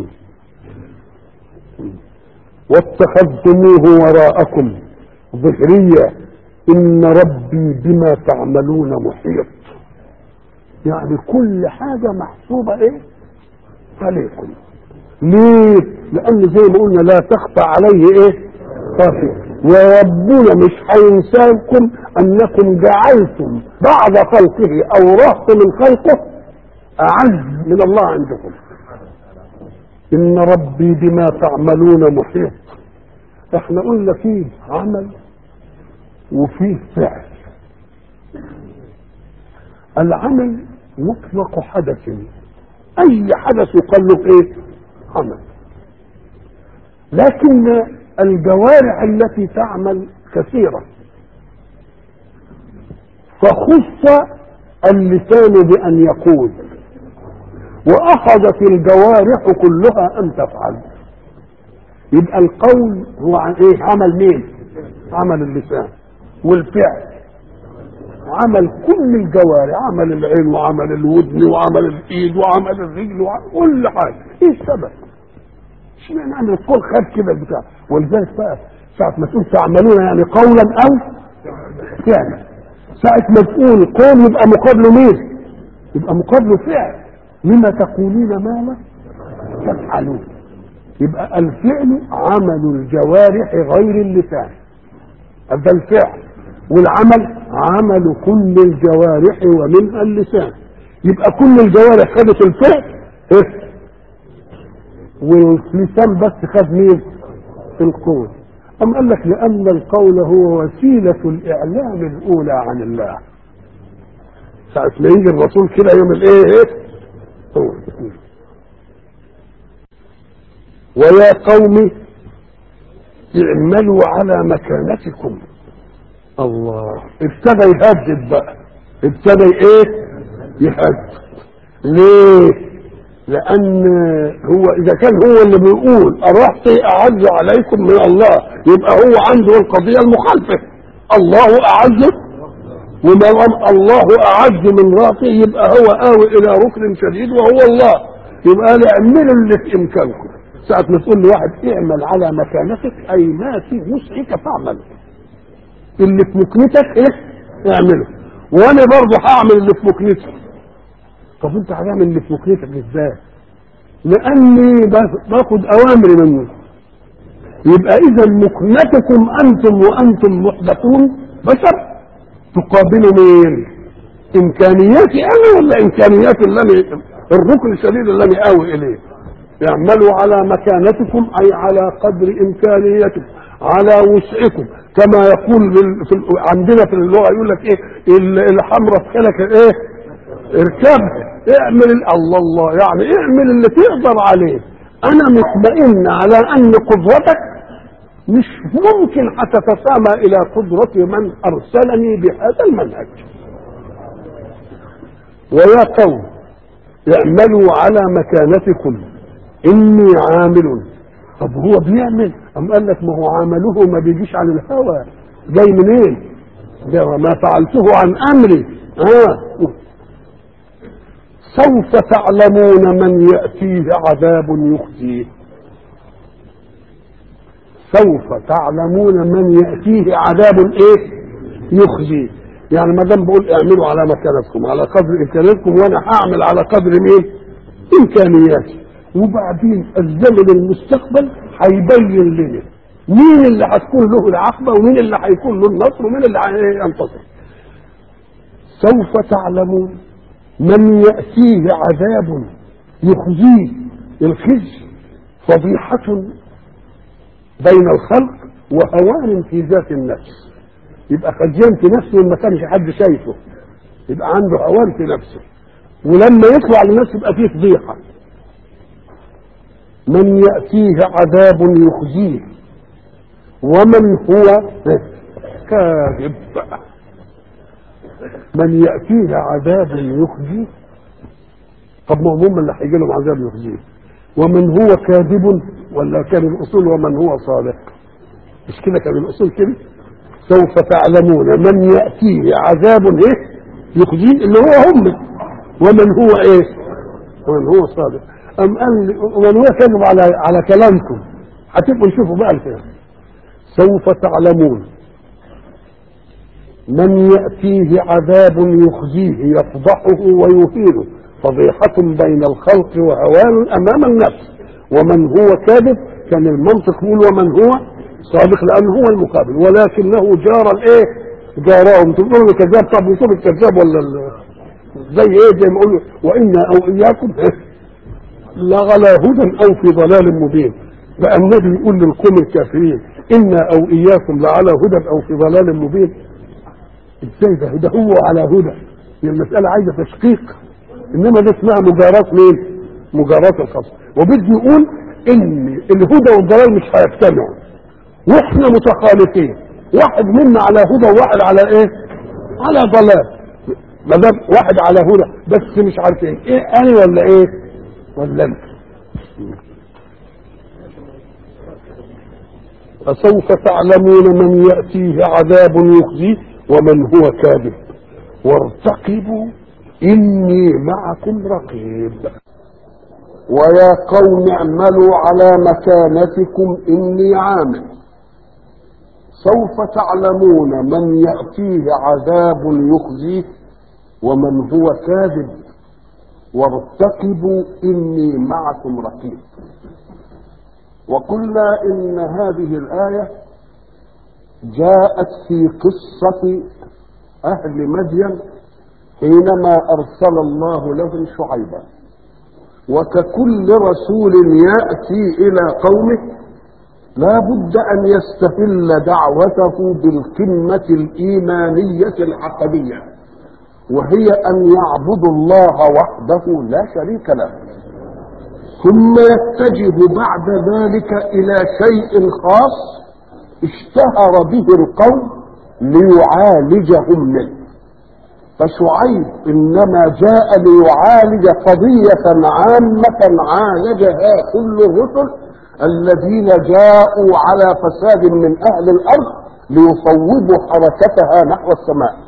واتخذتموه وراءكم ظهريا إن ربي بما تعملون محيط يعني كل حاجة محسوبة إيه؟ عليكم ليه؟ لأن زي ما قلنا لا تخفى عليه إيه؟ خافية وربنا مش هينساكم انكم جعلتم بعض خلقه او رهط من خلقه اعز من الله عندكم ان ربي بما تعملون محيط احنا قلنا فيه عمل وفيه فعل العمل مطلق حدث اي حدث يقال له ايه عمل لكن الجوارح التي تعمل كثيرة فخص اللسان بأن يقول وأخذت الجوارح كلها أن تفعل يبقى القول هو عن إيه عمل مين عمل اللسان والفعل عمل كل الجوارح عمل العين وعمل الودن وعمل الايد وعمل الرجل وعمل كل حاجه ايه السبب اشمعنى عمل الكل خد كده البتاع ولذلك بقى ساعة ما تقول تعملون يعني قولا أو فعلا ساعة ما تقول قول يبقى مقابله مين؟ يبقى مقابله فعل لما تقولون ما لا تفعلون يبقى الفعل عمل الجوارح غير اللسان ده الفعل والعمل عمل كل الجوارح ومنها اللسان يبقى كل الجوارح خدت الفعل إيه؟ واللسان بس خد مين؟ القول أم قال لك لأن القول هو وسيلة الإعلام الأولى عن الله ساعة ما يجي الرسول كده يوم الإيه إيه؟ هو ويا قوم اعملوا على مكانتكم الله ابتدى يهدد بقى ابتدى ايه يهدد ليه لان هو اذا كان هو اللي بيقول الرحت اعز عليكم من الله يبقى هو عنده القضيه المخالفه الله اعز وما دام الله اعز من راسه يبقى هو اوي الى ركن شديد وهو الله يبقى اعملوا اللي في امكانكم ساعة ما تقول لواحد اعمل على مكانتك اي ما في وسعك فاعمل اللي في مكنتك ايه اعمله وانا برضه هعمل اللي في مكنتي طب انت هتعمل اللي في مكنتك ازاي لاني باخد اوامري منه يبقى اذا مكنتكم انتم وانتم محدثون بشر تقابلوا مين امكانياتي انا ولا امكانيات اللي الركن الشديد الذي اوي اليه اعملوا على مكانتكم اي على قدر امكانيتكم على وسعكم كما يقول في عندنا في اللغه يقول لك ايه الحمراء في خلك ايه اركبها اعمل الله الله يعني اعمل اللي تقدر عليه انا مطمئن على ان قدرتك مش ممكن هتتسامى الى قدرة من ارسلني بهذا المنهج ويا قوم اعملوا على مكانتكم اني عامل طب هو بيعمل ام قال لك ما هو عمله ما بيجيش عن الهوى جاي منين ده ما فعلته عن امري اه سوف تعلمون من يأتيه عذاب يخزيه سوف تعلمون من يأتيه عذاب ايه يخزيه يعني ما دام بقول اعملوا على مكانتكم على قدر امكانياتكم وانا هعمل على قدر مين امكانياتي وبعدين الزمن المستقبل هيبين لنا مين اللي هتكون له العقبه ومين اللي هيكون له النصر ومين اللي هينتصر سوف تعلمون من يأتيه عذاب يخزيه الخزي فضيحة بين الخلق وهوان في ذات النفس يبقى خجان في نفسه ما كانش حد شايفه يبقى عنده هوان في نفسه ولما يطلع للناس يبقى فيه فضيحة من يأتيه عذاب يخزيه ومن هو كاذب من يأتيه عذاب يخزيه طب ما هم اللي هيجي لهم عذاب يخزيه ومن هو كاذب ولا كان الاصول ومن هو صادق مش كده كان الاصول كده سوف تعلمون من ياتيه عذاب ايه يخزيه اللي هو هم ومن هو ايه ومن هو صادق ام قال ومن هو كذب على على كلامكم هتبقوا نشوفوا بقى الكلام سوف تعلمون من يأتيه عذاب يخزيه يفضحه ويهينه فضيحة بين الخلق وهوان أمام النفس ومن هو كاذب كان المنطق يقول ومن هو صادق لأنه هو المقابل ولكنه جار الإيه جارهم تقولوا الكذاب طب وشوف الكذاب ولا ال... زي إيه زي ما يقولوا وإنا أو إياكم لغلا هدى أو في ضلال مبين بقى النبي يقول للقوم الكافرين إنا أو إياكم لعلى هدى أو في ضلال مبين ازاي ده ده هو على هدى هي المسألة عايزة تشقيق انما ده اسمها مجاراة مين؟ مجاراة الخصم وبدي يقول ان الهدى والضلال مش هيجتمعوا واحنا متخالفين واحد منا على هدى وواحد على ايه؟ على ضلال ما دام واحد على هدى بس مش عارفين ايه انا ولا ايه؟ ولا انت فسوف تعلمون من يأتيه عذاب يخزيه ومن هو كاذب وارتقبوا إني معكم رقيب ويا قوم اعملوا على مكانتكم إني عامل سوف تعلمون من يأتيه عذاب يخزيه ومن هو كاذب وارتقبوا إني معكم رقيب وقلنا إن هذه الآية جاءت في قصة أهل مدين حينما أرسل الله لهم شعيبا وككل رسول يأتي إلى قومه لا بد أن يستهل دعوته بالقمة الإيمانية العقدية وهي أن يعبدوا الله وحده لا شريك له ثم يتجه بعد ذلك إلى شيء خاص اشتهر به القوم ليعالجهم منه فشعيب انما جاء ليعالج قضية عامة عالجها كل الرسل الذين جاءوا على فساد من اهل الارض ليصوبوا حركتها نحو السماء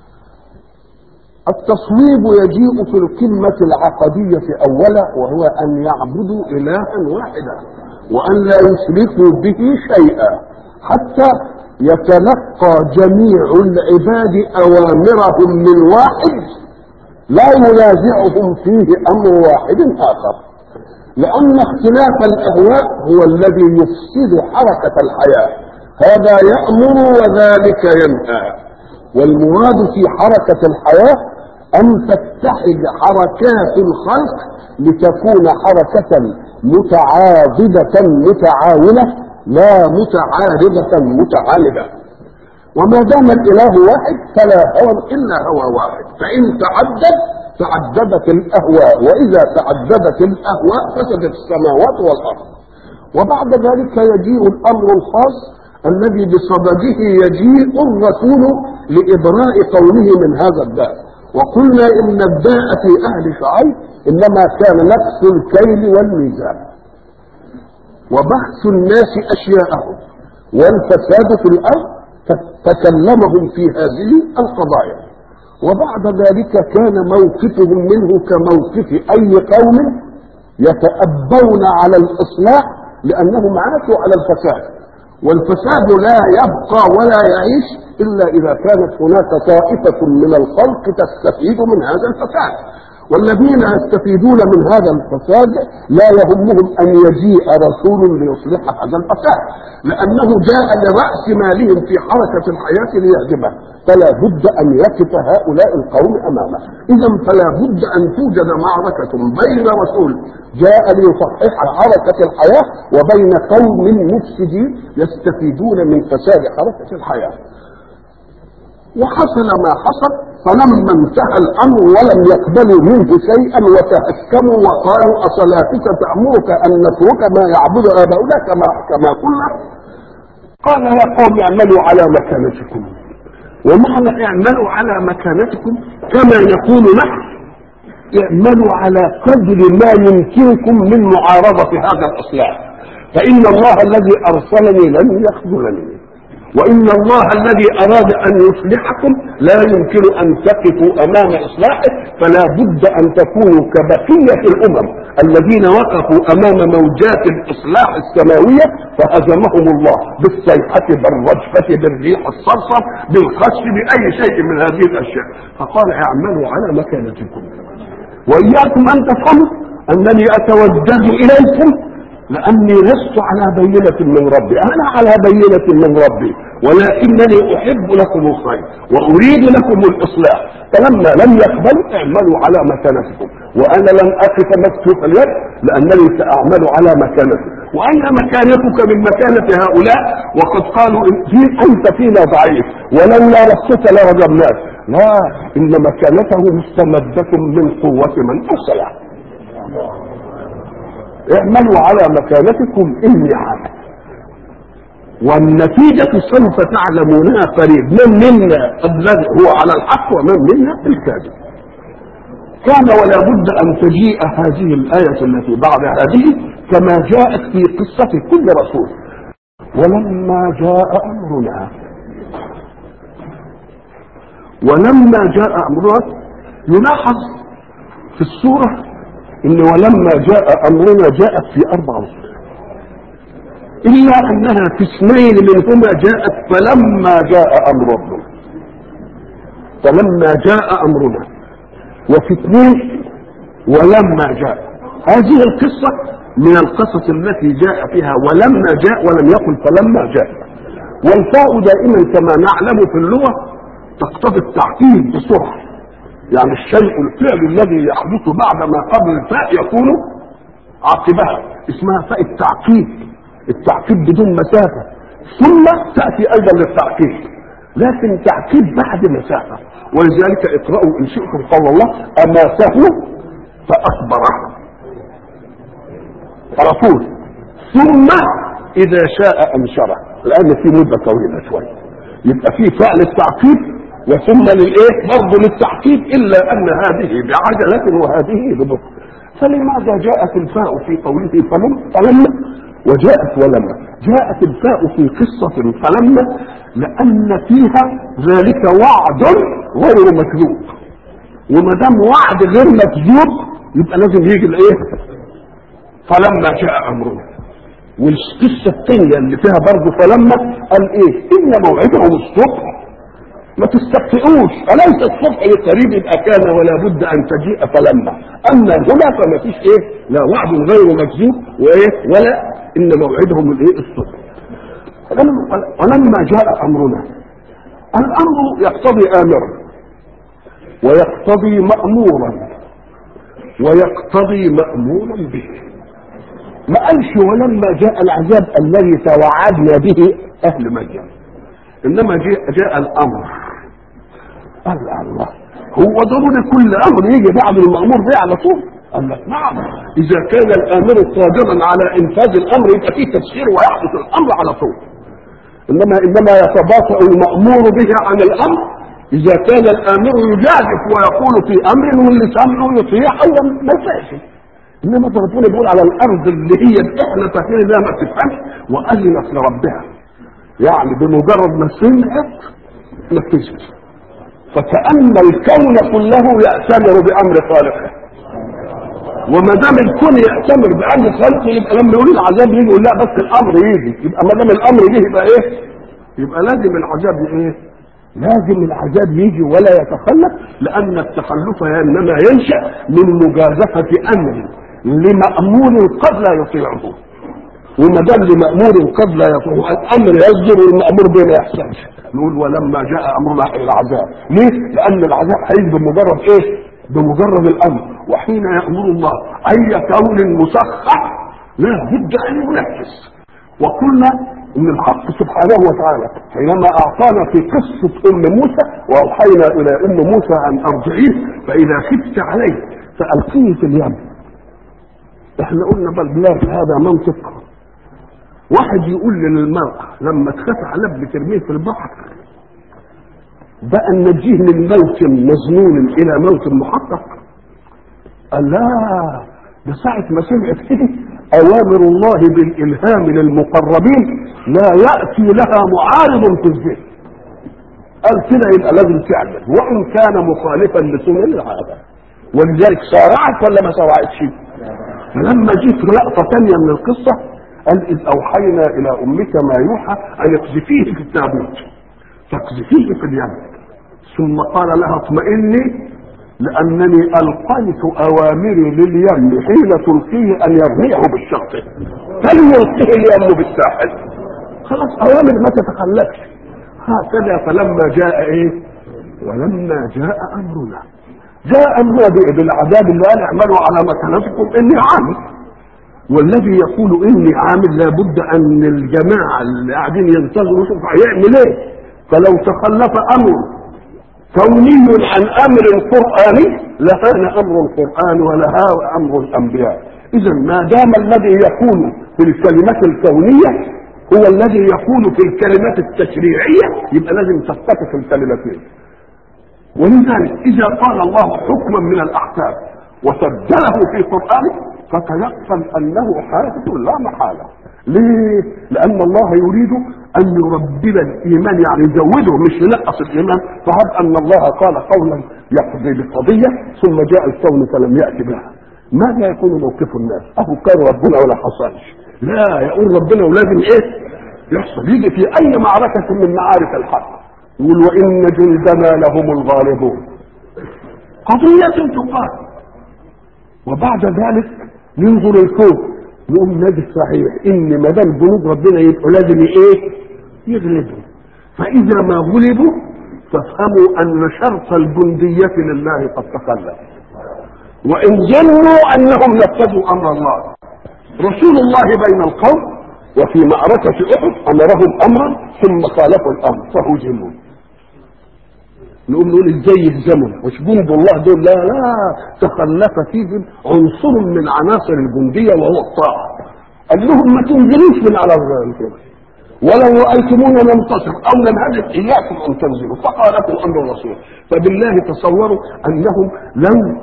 التصويب يجيء في القمة العقدية اولا وهو ان يعبدوا الها واحدا وان لا يشركوا به شيئا حتى يتلقى جميع العباد اوامرهم من واحد لا ينازعهم فيه امر واحد اخر لأن اختلاف الأهواء هو الذي يفسد حركة الحياة هذا يأمر وذلك ينهى والمراد في حركة الحياة أن تتحد حركات الخلق لتكون حركة متعاضدة متعاونة لا متعارضة متعاندة وما دام الإله واحد فلا هوى إلا هوى واحد فإن تعدد تعددت الأهواء وإذا تعددت الأهواء فسدت السماوات والأرض وبعد ذلك يجيء الأمر الخاص الذي بصدده يجيء الرسول لإبراء قومه من هذا الداء وقلنا إن الداء في أهل شعيب إنما كان نقص الكيل والميزان وبحث الناس أشياءهم والفساد في الأرض فكلمهم في هذه القضايا وبعد ذلك كان موقفهم منه كموقف أي قوم يتأبون على الإصلاح لأنهم عاشوا على الفساد والفساد لا يبقى ولا يعيش إلا إذا كانت هناك طائفة من الخلق تستفيد من هذا الفساد والذين يستفيدون من هذا الفساد لا يهمهم أن يجيء رسول ليصلح هذا الفساد لأنه جاء لرأس مالهم في حركة الحياة ليهدمه فلا بد أن يقف هؤلاء القوم أمامه إذا فلا بد أن توجد معركة بين رسول جاء ليصحح حركة الحياة وبين قوم مفسدين يستفيدون من فساد حركة الحياة وحصل ما حصل فلما انتهى الامر ولم يقبلوا منه شيئا وتهكموا وقالوا اصلاتك تامرك ان نترك ما يعبد اباؤنا كما كما قلنا قال يا قوم اعملوا على مكانتكم ومعنى اعملوا على مكانتكم كما يقول نحن اعملوا على قدر ما يمكنكم من معارضه هذا الاصلاح فان الله الذي ارسلني لن يخذلني وإن الله الذي أراد أن يصلحكم لا يمكن أن تقفوا أمام إصلاحه فلا بد أن تكونوا كبقية الأمم الذين وقفوا أمام موجات الإصلاح السماوية فهزمهم الله بالصيحة بالرجفة بالريح الصرصر بالخسف بأي شيء من هذه الأشياء فقال اعملوا على مكانتكم وإياكم أن تفهموا أنني أتوجه إليكم لأني لست على بينة من ربي أنا على بينة من ربي ولكنني أحب لكم الخير وأريد لكم الإصلاح فلما لم يقبلوا اعملوا على مكانتكم وأنا لن أقف مكتوف اليد لأنني سأعمل على مكانتي وأين مكانتك من مكانة هؤلاء وقد قالوا إن في أنت فينا ضعيف ولولا نفسك لرجمناك لا إن مكانته مستمدة من قوة من أرسله اعملوا على مكانتكم اني عامل والنتيجة سوف تعلمونها قريب من منا الذي هو على الحق ومن منا الكاذب كان ولا بد ان تجيء هذه الآية التي بعد هذه كما جاءت في قصة كل رسول ولما جاء أمرنا ولما جاء أمرنا يلاحظ في السورة ان ولما جاء امرنا جاءت في اربع رسل الا انها في اثنين منهما جاءت فلما جاء امر ربنا فلما جاء امرنا وفي اثنين ولما جاء هذه القصة من القصص التي جاء فيها ولما جاء ولم يقل فلما جاء والفاء دائما كما نعلم في اللغة تقتضي التعقيد بسرعة يعني الشيء الفعل الذي يحدث بعد ما قبل الفاء يكون عاقبها اسمها فاء التعقيب التعقيب بدون مسافه ثم تاتي ايضا للتعقيب لكن تعقيب بعد مسافه ولذلك اقرأوا ان شئتم قول الله اماته فاخبره على طول ثم اذا شاء انشره لان في مده طويله شويه يبقى في فعل التعقيب وثم للايه برضه للتعقيب الا ان هذه بعجله وهذه ببطء فلماذا جاءت الفاء في قوله فلم فلما وجاءت ولما جاءت الفاء في قصة فلما لأن فيها ذلك وعد غير مكذوب وما دام وعد غير مكذوب يبقى لازم يجي الايه فلما جاء امرنا والقصة الثانية اللي فيها برضه فلما قال ايه ان موعدهم الصبح ما تستبطئوش أليس الصبح للقريب يبقى كان ولا بد أن تجيء فلما أما هنا فما فيش إيه لا وعد غير مكذوب وإيه ولا إن موعدهم الإيه الصبح ولما جاء أمرنا الأمر يقتضي آمرا ويقتضي مأمورا ويقتضي مأمورا به ما قالش ولما جاء العذاب الذي توعدنا به أهل مدين إنما جاء, جاء الأمر قال الله هو ضروري كل أمر يجي بعد المأمور به على طول قال لك نعم إذا كان الآمر قادرا على إنفاذ الأمر يبقى فيه تفسير ويحدث الأمر على طول إنما إنما يتباطأ المأمور به عن الأمر إذا كان الآمر يجازف ويقول في أمر واللي سامعه يطيع أو ما يطيعش إنما ربنا بيقول على الأرض اللي هي إحنا فاكرين إنها ما بتفهمش وأذنت لربها يعني بمجرد ما سمعت نفذت فكأن الكون كله يأتمر بأمر خالقه وما دام الكون يأتمر بأمر خالقه يبقى لما يقول العذاب يجي يقول لا بس الأمر يجي يبقى ما دام الأمر يجي يبقى إيه؟ يبقى لازم العذاب إيه؟ لازم العذاب يجي ولا يتخلف لأن التخلف إنما ينشأ من مجازفة أمر لمأمور قد لا يطيعه وما دام لمأمور قد لا يطيعه الأمر يصدر والمأمور به ما يحصلش نقول ولما جاء أمرنا العذاب ليه؟ لأن العذاب هيجي بمجرد إيه؟ بمجرد الأمر وحين يأمر الله أي كون مسخر لا بد أن ينفذ وقلنا ان الحق سبحانه وتعالى حينما اعطانا في قصه ام موسى واوحينا الى ام موسى ان ارجعيه فاذا خفت عليه فالقيه في اليم احنا قلنا بل لا هذا منطق واحد يقول للمرأة لما تخاف على ابن ترميه في البحر بقى نجيه من موت مظنون الى موت محقق قال لا ده ساعة ما سمعت كده أوامر الله بالإلهام للمقربين لا يأتي لها معارض في الذهن قال كده يبقى لازم تعمل وإن كان مخالفا لسنن العادة ولذلك سارعت ولا ما سارعتش فلما جيت لقطة ثانية من القصة قال إذ أوحينا إلى أمك ما يوحى أن اقذفيه في التابوت فاقذفيه في اليم ثم قال لها اطمئني لأنني ألقيت أوامري لليم حين تلقيه أن يرميه بالشرط فليلقيه اليم بالساحل خلاص أوامر ما تتخلفش هكذا فلما جاء إيه ولما جاء أمرنا جاء أمرنا بالعذاب اللي قال اعملوا على مكانتكم إني عامل والذي يقول إني عامل لابد أن الجماعة اللي قاعدين ينتظروا شوف هيعمل إيه فلو تخلف أمر كوني عن امر قراني لكان امر القران ولها امر الانبياء اذا ما دام الذي يكون في الكلمات الكونيه هو الذي يكون في الكلمات التشريعيه يبقى لازم تتفق الكلمتين ولذلك اذا قال الله حكما من الاحكام وسجله في قرانه فتيقن انه حادث لا محاله ليه؟ لأن الله يريد أن يربب الإيمان يعني يزوده مش ينقص الإيمان فهب أن الله قال قولا يقضي بقضية ثم جاء الكون فلم يأتي بها ماذا يكون موقف الناس؟ أهو كان ربنا ولا حصلش لا يقول ربنا ولازم إيه؟ يحصل يجي في أي معركة من معارك الحق يقول وإن جندنا لهم الغالبون قضية تقال وبعد ذلك ينظر الكون يقوم نجد صحيح ان ما دام جنود ربنا يبقوا لازم ايه؟ يغلبوا فاذا ما غلبوا فافهموا ان شرط الجندية لله قد تخلف وان ظنوا انهم نفذوا امر الله رسول الله بين القوم وفي معركة احد امرهم امرا ثم خالفوا الامر فهزموا نقول نقول ازاي يهزموا مش جند الله دول لا لا تخلف فيهم عنصر من عناصر الجنديه وهو الطاعه قال لهم ما تنزلوش من على الكرسي ولو رايتمونا ننتصر او ننهزم اياكم ان تنزلوا فقالكم امر الرسول فبالله تصوروا انهم لو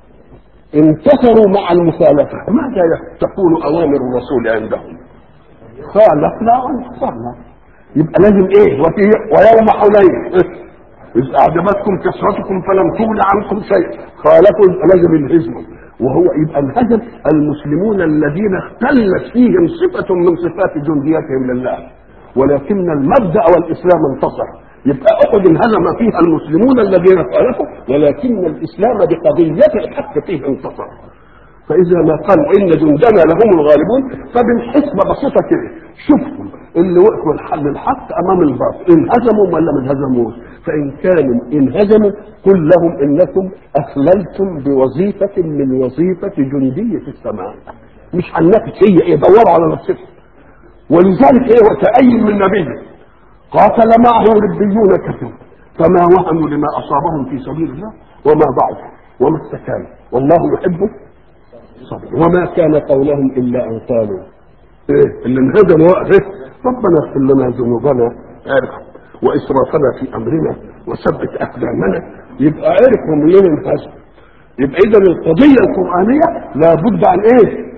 انتصروا مع المخالفه ماذا تكون اوامر الرسول عندهم؟ خالفنا وانتصرنا يبقى لازم ايه وفي ويوم حنين إذ أعجبتكم كثرتكم فلم تغن عنكم شيء خالفوا لازم الهزم وهو يبقى الهزم المسلمون الذين اختلت فيهم صفة من صفات جنديتهم لله ولكن المبدأ والإسلام انتصر يبقى احد انهزم فيها المسلمون الذين خالفوا ولكن الاسلام بقضيه الحق فيه انتصر فاذا ما قالوا ان جندنا لهم الغالبون فبالحسبه بسيطه كده شوفوا اللي وقفوا الحل الحق امام الباطل انهزموا ولا ما انهزموش فان كانوا انهزموا قل لهم انكم اخللتم بوظيفه من وظيفه جنديه السماء مش عن نفس هي ايه دوروا على نفسكم ولذلك ايه وكأي من نبي قاتل معه ربيون كثير فما وهنوا لما اصابهم في سبيل الله وما ضعفوا وما استكانوا والله يحب الصبر وما كان قولهم الا ان قالوا ايه اللي انهزم وقفه ربنا اغفر لنا ذنوبنا عرف واسرافنا في امرنا وثبت اقدامنا يبقى عرفوا منين انهزم يبقى اذا القضيه القرانيه لابد عن ايه؟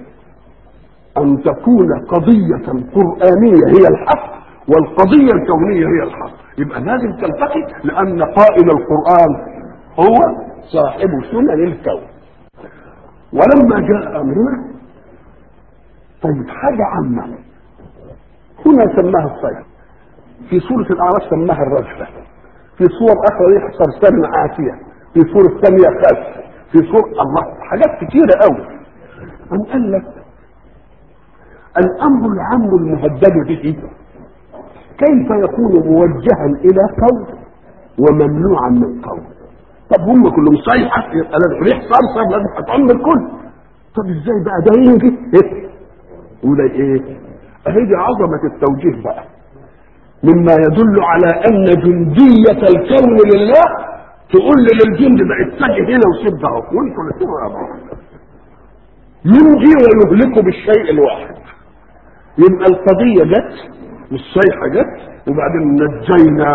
ان تكون قضيه قرانيه هي الحق والقضيه الكونيه هي الحق يبقى لازم تلتقي لان قائل القران هو صاحب سنن الكون ولما جاء امرنا طيب حاجه عامه هنا سماها الصيد في سوره الاعراف سماها الرجفه في صور اخرى يحصل صرصار عافيه في سوره ثانيه خس في سوره الله حاجات كتيره قوي أم قال لك الامر العام المهدد به كيف يكون موجها الى قول وممنوعا من قول طب هم كلهم صيحه يبقى لازم ريح صرصر لازم هتعم الكل طب ازاي بقى ده يجي ايه وده ايه اهي دي عظمه التوجيه بقى مما يدل على ان جنديه الكون لله تقول للجند ده اتجه هنا وسيب ده وانتوا الاثنين ورا بعض ينجي ويهلك بالشيء الواحد يبقى القضيه جت والصيحه جت وبعدين نجينا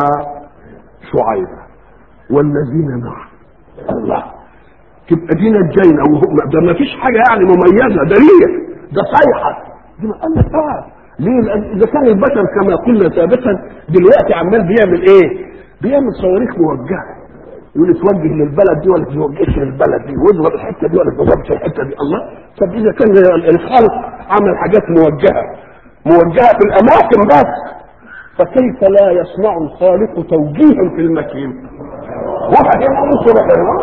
شعيبا والذين معه الله تبقى دي نجينا وهم ده ما فيش حاجه يعني مميزه ده ليه ده صيحه دي ما قال لك اه ليه لان اذا كان البشر كما قلنا سابقا دلوقتي عمال بيعمل ايه بيعمل صواريخ موجهه يقول توجه للبلد دي ولا توجهش للبلد دي واضرب الحته دي ولا تضربش الحته دي الله طب اذا كان الخالق عمل حاجات موجهه موجهه في الاماكن بس فكيف لا يصنع الخالق توجيها في المكين واحد ينصر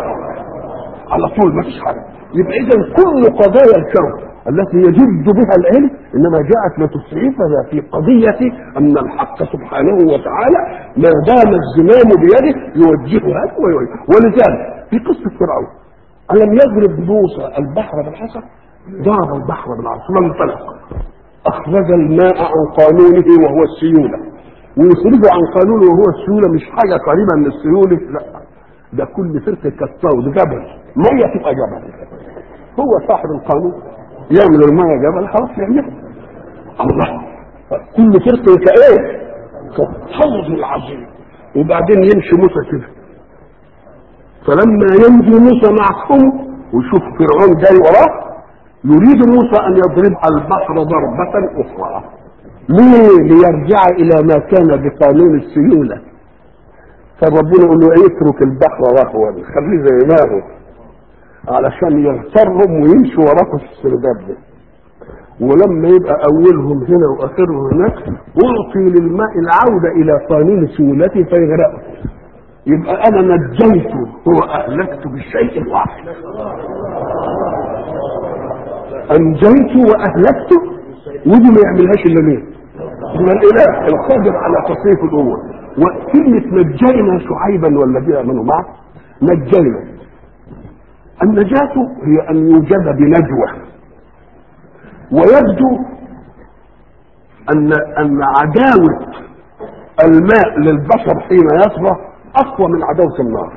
على طول ما فيش حاجه يبقى اذا كل قضايا الكون التي يجد بها العلم انما جاءت لتسعفنا في قضيه ان الحق سبحانه وتعالى ما دام الزمام بيده يوجهها ويوجه ولذلك في قصه فرعون الم يضرب موسى البحر بالحصى ضرب البحر بالعصا انطلق اخرج الماء عن قانونه وهو السيوله ويخرجه عن قانونه وهو السيوله مش حاجه قريبه من السيوله لا ده كل فرقه كالطود جبل ميه تبقى جبل هو صاحب القانون يعمل الميه جبل خلاص يعمله الله كل فرقه كايه كالطود العظيم وبعدين يمشي موسى كده فلما يمضي موسى معهم ويشوف فرعون جاي وراه يريد موسى ان يضرب البحر ضربه اخرى ليه ليرجع الى ما كان بقانون السيوله فربنا يقول له اترك البحر رهوا خليه زي ما هو علشان يغترهم ويمشوا وراكم في السرداب ده ولما يبقى اولهم هنا واخرهم هناك اعطي للماء العوده الى قانون سيولته فيغرقه يبقى انا نجيته واهلكت بالشيء الواحد انجيت واهلكت ودي ما يعملهاش الا مين؟ من الاله القادر على تصريف الامور وكلمه نجينا شعيبا والذين امنوا معه نجينا النجاة هي ان يوجد بنجوى ويبدو ان ان عداوة الماء للبشر حين يصبح اقوى من عداوة النار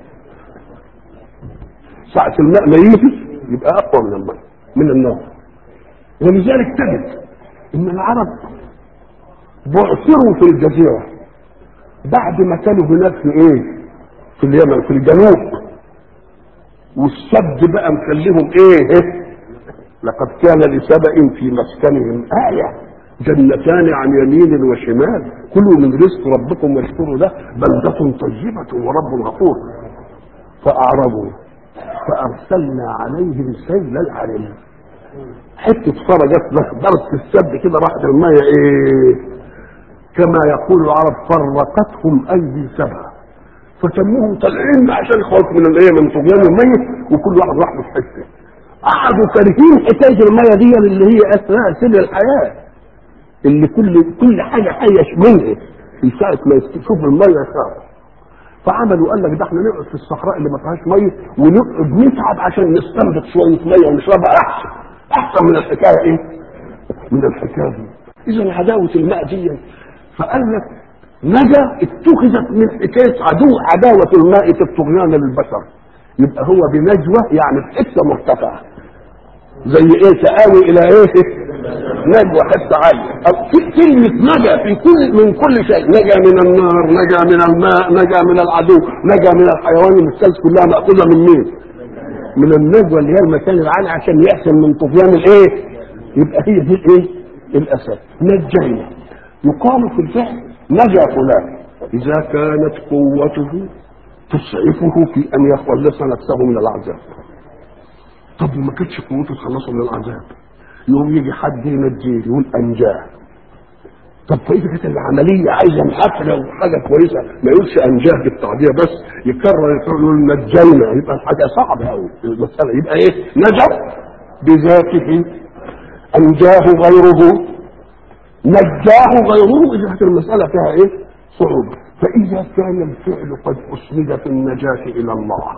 ساعة الماء ما يجي يبقى اقوى من الماء من النار ولذلك تجد ان العرب بعثروا في الجزيرة بعد ما كانوا هناك في ايه في اليمن في الجنوب والسد بقى مخليهم ايه لقد كان لسبأ في مسكنهم آية جنتان عن يمين وشمال كلوا من رزق ربكم واشكروا له بلدة طيبة ورب غفور فأعرضوا فأرسلنا عليهم سيل العرم حتة فرجت ضربت السد كده راحت المية ايه كما يقول العرب فرقتهم ايدي سبع فسموهم طالعين عشان خوف من الايه من طغيان الميت وكل واحد راح في حته قعدوا كارهين حكايه الميه دي اللي هي اثناء سر الحياه اللي كل كل حاجه حيه منها في ساعه ما يشوف الميه يخاف فعملوا قال لك ده احنا نقعد في الصحراء اللي ما فيهاش ميه ونقعد نتعب عشان نستنبط شويه ميه ونشربها احسن احسن من الحكايه ايه؟ من الحكايه دي اذا عداوه الماء دي فقال لك نجا اتخذت من حكايه عدو عداوه الماء في الطغيان للبشر يبقى هو بنجوى يعني في حته مرتفعه زي ايه تآوي الى ايه نجوى حته عاليه أو كلمه نجا في كل من كل شيء نجا من النار نجا من الماء نجا من العدو نجا من الحيوان المفترس كلها ماخوذه من مين من النجوى اللي هي المكان العالي عشان يحسن من طغيان الايه يبقى هي دي الايه الاساس نجينا يقال في الفعل نجا فلان اذا كانت قوته تسعفه في ان يخلص نفسه من العذاب طب ما كانتش قوته تخلصه من العذاب يقوم يجي حد ينجيه يقول انجاه طب فاذا كانت العمليه عايزه محافله وحاجه كويسه ما يقولش انجاه بالتعبير بس يكرر يقول نجينا يبقى الحاجه صعبه قوي المساله يبقى ايه نجا بذاته انجاه غيره نجاه غيره اذا كانت المساله فيها ايه صعوبه فاذا كان الفعل قد اسند في النجاه الى الله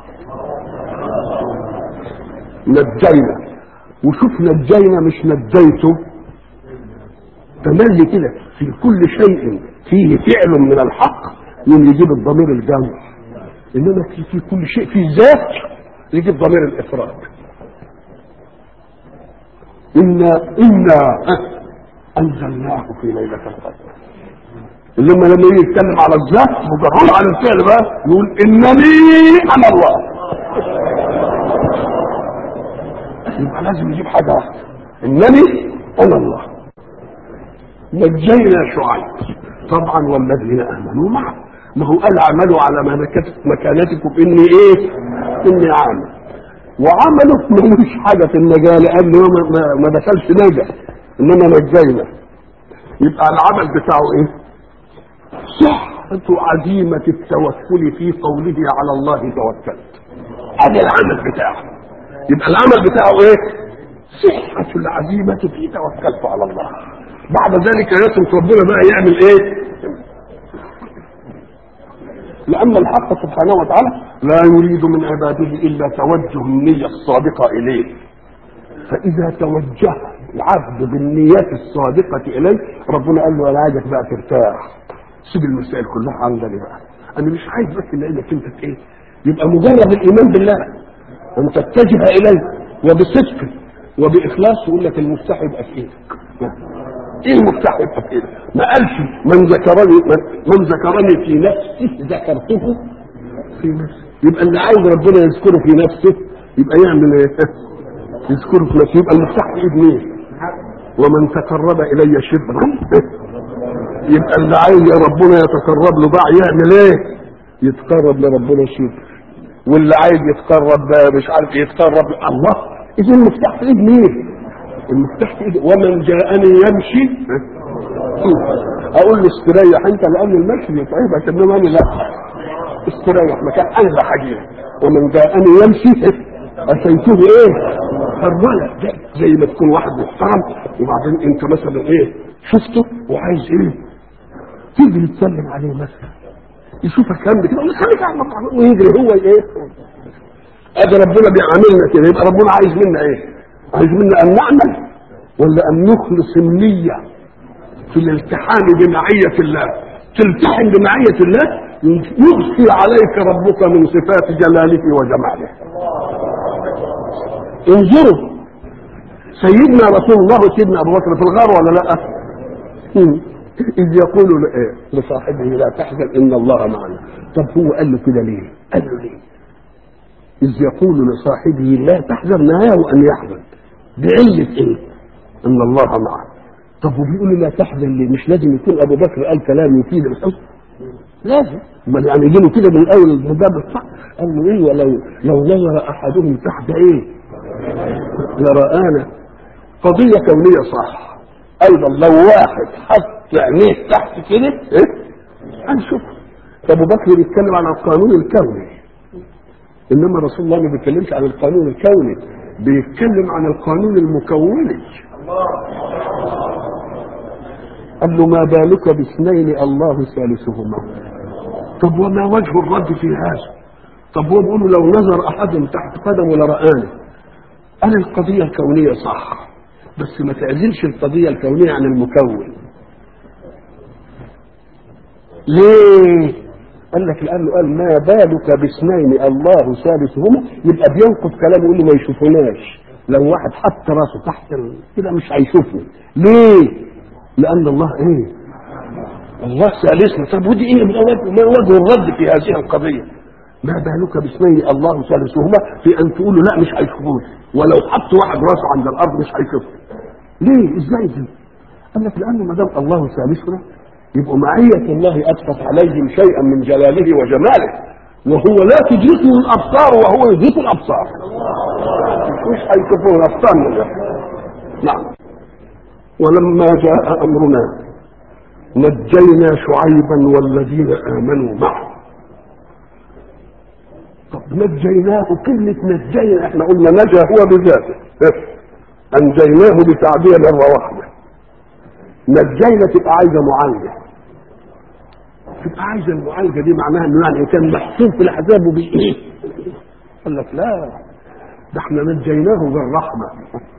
نجينا وشوف نجينا مش نجيته تملي كده في كل شيء فيه فعل من الحق يوم يجيب الضمير الجمع انما في, في كل شيء في ذات يجيب ضمير الافراد انا انا انزلناه في ليله القدر لما لما يجي يتكلم على الذات مجرد على الفعل بقى يقول انني انا الله يبقى لازم يجيب حاجه واحده انني انا الله نجينا شعيب طبعا والذين امنوا معه ما هو قال اعملوا على ما مكانتكم اني ايه اني عامل وعمله ملوش حاجه في النجاه لان هو ما دخلش نجا انما نجينا يبقى العمل بتاعه ايه صحة عزيمة التوكل في قوله على الله توكلت هذا العمل بتاعه يبقى العمل بتاعه ايه صحة العزيمة في توكلت على الله بعد ذلك يترك ربنا بقى يعمل ايه لأن الحق سبحانه وتعالى لا يريد من عباده إلا توجه النية الصادقة إليه فإذا توجه العبد بالنيات الصادقة إليه ربنا قال له أنا عايزك بقى ترتاح سيب المسائل كلها عندنا بقى أنا مش عايز بس إنك أنت إيه يبقى مجرد الإيمان بالله أن تتجه إليه وبصدق وبإخلاص يقول لك المفتاح يبقى في إيدك ايه المفتاح يبقى في ايدك ما قالش من ذكرني من, من ذكرني في نفسه ذكرته في نفسه يبقى اللي عايز ربنا يذكره في نفسه يبقى يعمل ايه يذكره في نفسه يبقى المفتاح في ايد مين ومن تقرب الي شبرا يبقى اللي عايز يا ربنا يتقرب له بقى يعمل ايه يتقرب لربنا شبر واللي عايز يتقرب مش عارف يتقرب الله اذا المفتاح في ايد مين المفتاح في ايده ومن جاءني يمشي اقول له استريح انت لان المشي يتعبك انما انا لا استريح مكان انا اللي هجيب ومن جاءني يمشي اتيته ايه هرولة زي ما تكون واحد محترم وبعدين انت مثلا ايه شفته وعايز ايه تجري تسلم عليه مثلا يشوفك هم كده يقول خليك ويجري هو ايه ادي ربنا بيعاملنا كده يبقى ربنا عايز منا ايه عايز منا ان نعمل ولا ان نخلص النية في الالتحام بمعية الله تلتحم بمعية الله يغشي عليك ربك من صفات جلاله وجماله انظروا سيدنا رسول الله وسيدنا ابو بكر في الغار ولا لا اذ يقول لصاحبه لا تحزن ان الله معنا طب هو قال له كده ليه قال له ليه اذ يقول لصاحبه لا تحزن نهاه ان يحزن بعلة ايه ان الله معه طب وبيقول لا تحزن ليه مش لازم يكون ابو بكر قال كلام يفيد الحزن لازم امال يعني يجي له كده من اول الباب الصح قال له ايه ولو لو نظر احدهم تحت ايه لرآنا قضية كونية صح ايضا لو واحد حط في عينيه تحت كده ايه هنشوف ابو بكر بيتكلم عن القانون الكوني انما رسول الله ما بيتكلمش عن القانون الكوني بيتكلم عن القانون المكوني قال له ما بالك باثنين الله ثالثهما طب وما وجه الرد في هذا طب هو بيقول لو نظر احد تحت قدمه لرآني انا القضيه الكونيه صح بس ما تعزلش القضيه الكونيه عن المكون ليه قال لك لانه قال ما بالك باثنين الله ثالثهما يبقى بينقض كلامه يقول له ما يشوفوناش لو واحد حط راسه تحت ال- كده مش هيشوفني ليه لان الله ايه الله ثالثنا طب ودي ايه ما وجه ما وجه الرد في هذه القضيه ما بالك باثنين الله ثالثهما في ان تقولوا لا مش هيشوفوني ولو حط واحد راسه عند الارض مش هيشوفني ليه ازاي دي قال لك لانه ما دام الله ثالثنا يبقى معية الله أسقط عليهم شيئا من جلاله وجماله وهو لا تدركه الأبصار وهو يدرك الأبصار مش هيشوفون الأبصار نعم ولما جاء أمرنا نجينا شعيبا والذين آمنوا معه طب نجيناه كلمة نجينا احنا قلنا نجا هو بذاته أنجيناه بتعبير مرة واحدة نجينا تبقى عايزة معالجة تبقى عايزة المعالجة دي معناها انه يعني كان محسوب في العذاب وبإيه قال لك لا ده احنا نجيناه بالرحمة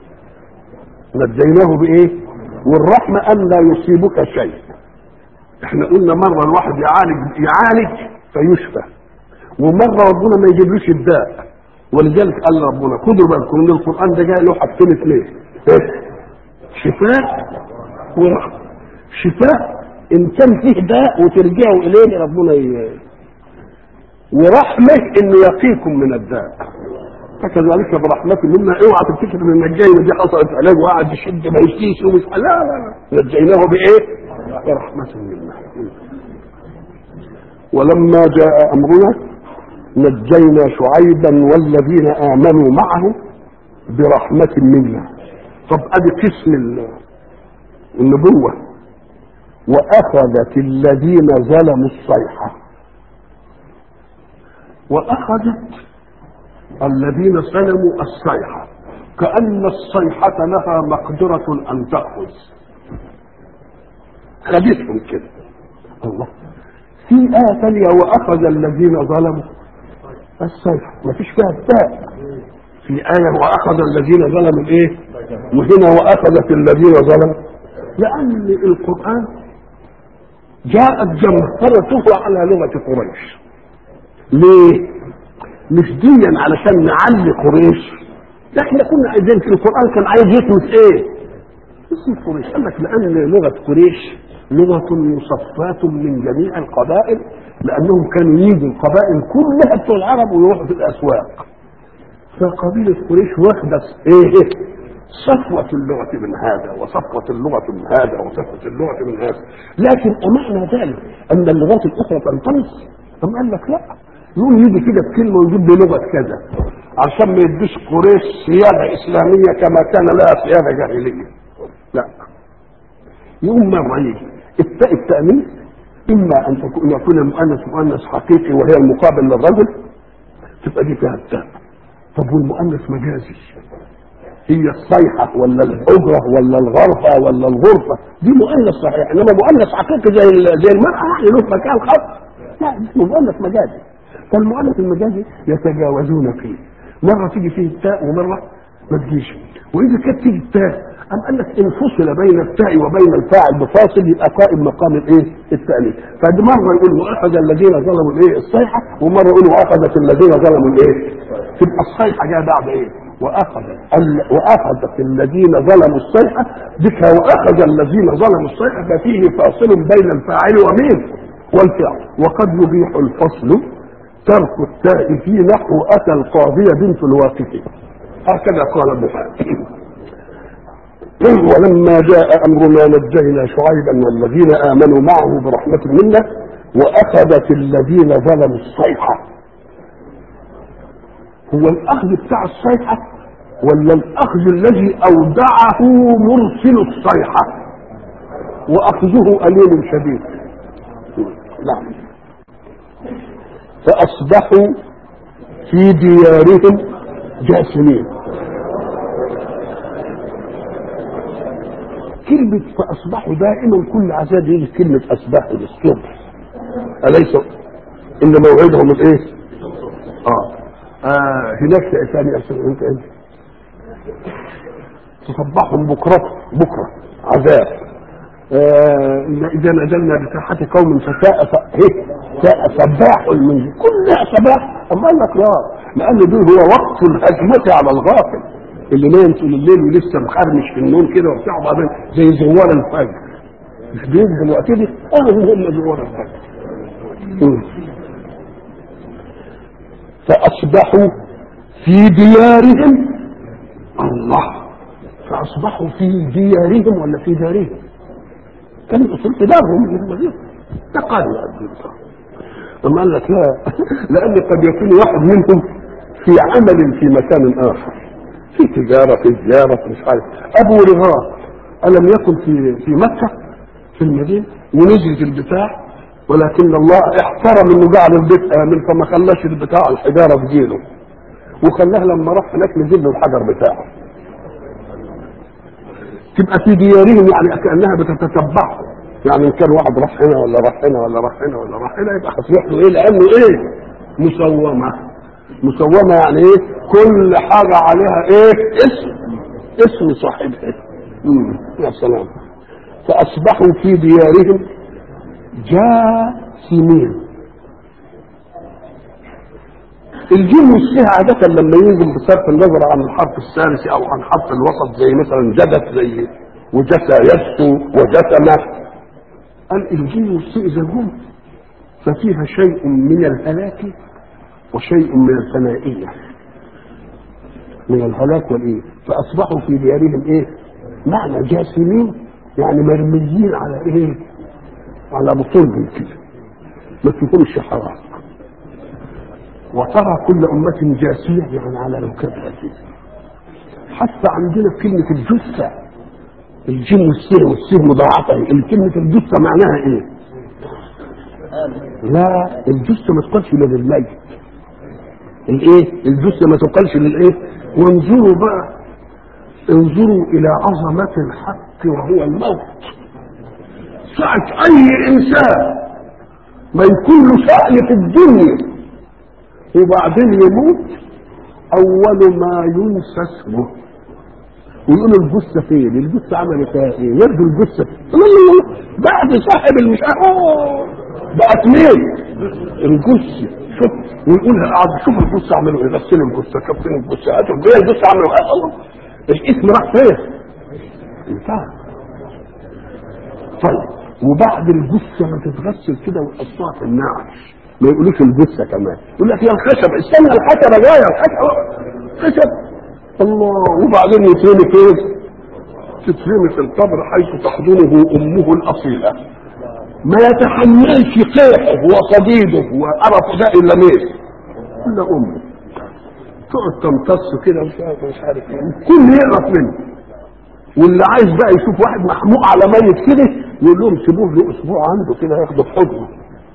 نجيناه بإيه والرحمة أن لا يصيبك شيء احنا قلنا مرة الواحد يعالج يعالج فيشفى ومرة ربنا ما يجيبلوش الداء ولذلك قال ربنا خدوا بالكم ان القرآن ده جاي له حاجتين اثنين إيه؟ شفاء ورحمة شفاء ان كان فيه داء وترجعوا اليه ربنا ي... ورحمة انه يقيكم من الداء فكذلك برحمة منا اوعى تفتكر ان النجاية دي حصلت علاج وقعد يشد ما يشتيش ومش لا لا لا نجيناه بايه؟ برحمة منا ولما جاء امرنا نجينا شعيبا والذين امنوا معه برحمة منا طب ادي قسم ال- النبوة واخذت الذين ظلموا الصيحة واخذت الذين ظلموا الصيحة كأن الصيحة لها مقدرة أن تأخذ خدتهم كده الله في آية ثانية وأخذ الذين ظلموا الصيحة ما فيش فيها التاء في آية وأخذ الذين ظلموا الإيه وهنا وأخذت الذين ظلموا لأن القرآن جاءت جمهرته على لغة قريش ليه؟ مش ديا علشان نعلي قريش ده احنا كنا عايزين في القرآن كان عايز يثبت ايه؟ اسم قريش قال لك لأن لغة قريش لغة مصفاة من جميع القبائل لأنهم كانوا يجوا القبائل كلها بتوع العرب ويروحوا في الأسواق فقبيلة قريش واخدة ايه؟ صفوة اللغة من هذا وصفوة اللغة من هذا وصفوة اللغة من هذا لكن أمعنى ذلك أن اللغات الأخرى تنطمس أم قال لك لا يقول يجي كده بكلمة ويجيب لي لغة كذا عشان ما يديش قريش سيادة إسلامية كما كان لها سيادة جاهلية لا يقوم مرة يجي التاء التأنيث إما أن تكون يكون المؤنث مؤنث حقيقي وهي المقابل للرجل تبقى دي فيها التاء طب والمؤنث مجازي هي الصيحة ولا الحجرة ولا الغرفة ولا الغرفة دي مؤنث صحيح إنما مؤنث حقيقي زي ال- زي المرأة يعني له مكان خاص لا اسمه مؤنث مجازي فالمؤنث المجازي يتجاوزون فيه مرة تيجي فيه التاء ومرة ما تجيش وإذا كانت تيجي التاء أم قال لك إن فصل بين التاء وبين الفاعل بفاصل يبقى قائم مقام الإيه؟ التأنيث فدي مرة يقول وأخذ الذين ظلموا الإيه؟ الصيحة ومرة يقول وأخذت الذين ظلموا الإيه؟ تبقى الصيحة جاية بعد إيه؟ وأخذ ال... وأخذت الذين ظلموا الصيحة بك وأخذ الذين ظلموا الصيحة ففيه فاصل بين الفاعل ومين؟ والفعل وقد يبيح الفصل ترك التاء في نحو أتى القاضية بنت الواقف هكذا قال البخاري ولما جاء أمرنا نجينا شعيبا والذين آمنوا معه برحمة منا وأخذت الذين ظلموا الصيحة هو الأخذ بتاع الصيحة ولا الأخذ الذي أودعه مرسل الصيحة واخذه اليم شديد نعم فاصبحوا في ديارهم جاثمين كلمة فأصبحوا دائما كل عذاب يجي كلمة أصبحوا للصبح أليس إن موعدهم الإيه؟ آه, آه هناك شيء ثاني أصبح أنت أنت تصبحهم بكرة بكرة عذاب آه إذا نزلنا بساحة قوم فساء ف- إيه؟ ساء صباح المنزل كلها صباح أما قال لك لا لأن دول هو وقت الهجمة على الغافل اللي نايم طول الليل ولسه مخرمش في النوم كده وبتاع وبعدين زي زوار الفجر مش بينزل الوقت دي اه هم زوار الفجر مم. فأصبحوا في ديارهم الله فأصبحوا في ديارهم ولا في دارهم كان الأصول في دارهم المدينة ده قالوا أما قال لك لا لأن قد يكون واحد منهم في عمل في مكان آخر في تجارة في زيارة في مش عارف أبو رغاء ألم يكن في في مكة في المدينة ونزل في البتاع ولكن الله احترم انه جعل البيت امن فما خلاش البتاع الحجاره في جيله وخلاه لما راح هناك نزل له الحجر بتاعه تبقى في ديارهم يعني كانها بتتتبعه يعني ان كان واحد راح هنا ولا راح هنا ولا راح هنا ولا راح هنا يبقى هتروح له ايه لانه ايه مسومه مسومه يعني ايه كل حاجه عليها ايه اسم اسم صاحبها امم يا سلام فاصبحوا في ديارهم جاثمين الجيم والسه عادة لما ينزل بصرف النظر عن الحرف الثالث أو عن حرف الوسط زي مثلا جدت زي وجسى يجسو وجسم قال الجيم والسه إذا جم ففيها شيء من الهلاك وشيء من الفنائية من الهلاك والإيه فأصبحوا في ديارهم إيه معنى جاثمين يعني مرميين على إيه على بطولهم كده ما تكونش حرام وترى كل أمة جاثية يعني على ركبها كده حتى عندنا في كلمة الجثة الجيم والسين والسين مضاعفة كلمة الجثة معناها ايه؟ لا الجثة ما تقالش إلا للميت الايه؟ الجثة ما تقالش للايه؟ وانظروا بقى انظروا إلى عظمة الحق وهو الموت ساعة أي إنسان ما يكون له شأن في الدنيا وبعدين يموت أول ما ينسى اسمه ويقول الجثة فين؟ الجثة عملت ايه؟ يرجو الجثة لا لا لا بعد صاحب المش اوه بقت مين؟ الجثة شوف ويقول قعد شوف الجثة عملوا ايه؟ غسلوا الجثة كفنوا الجثة هاتوا ايه الجثة عملوا ايه؟ الله الاسم راح فين؟ انتهى طيب وبعد الجثه ما تتغسل كده ويحطوها في النعش ما يقولوش الجثه كمان يقول لك يا الخشب استنى الخشبه جايه الخشبه خشب الله وبعدين يترمي فين؟ تترمي في القبر حيث تحضنه امه الاصيله ما يتحملش قيحه وصديده وقرفه ده الا مين؟ الا امه تقعد تمتص كده مش عارف مش عارف ايه كل يقرف منه واللي عايز بقى يشوف واحد محموق على ميت كده يقول لهم سيبوه له اسبوع عنده كده ياخده في حضنه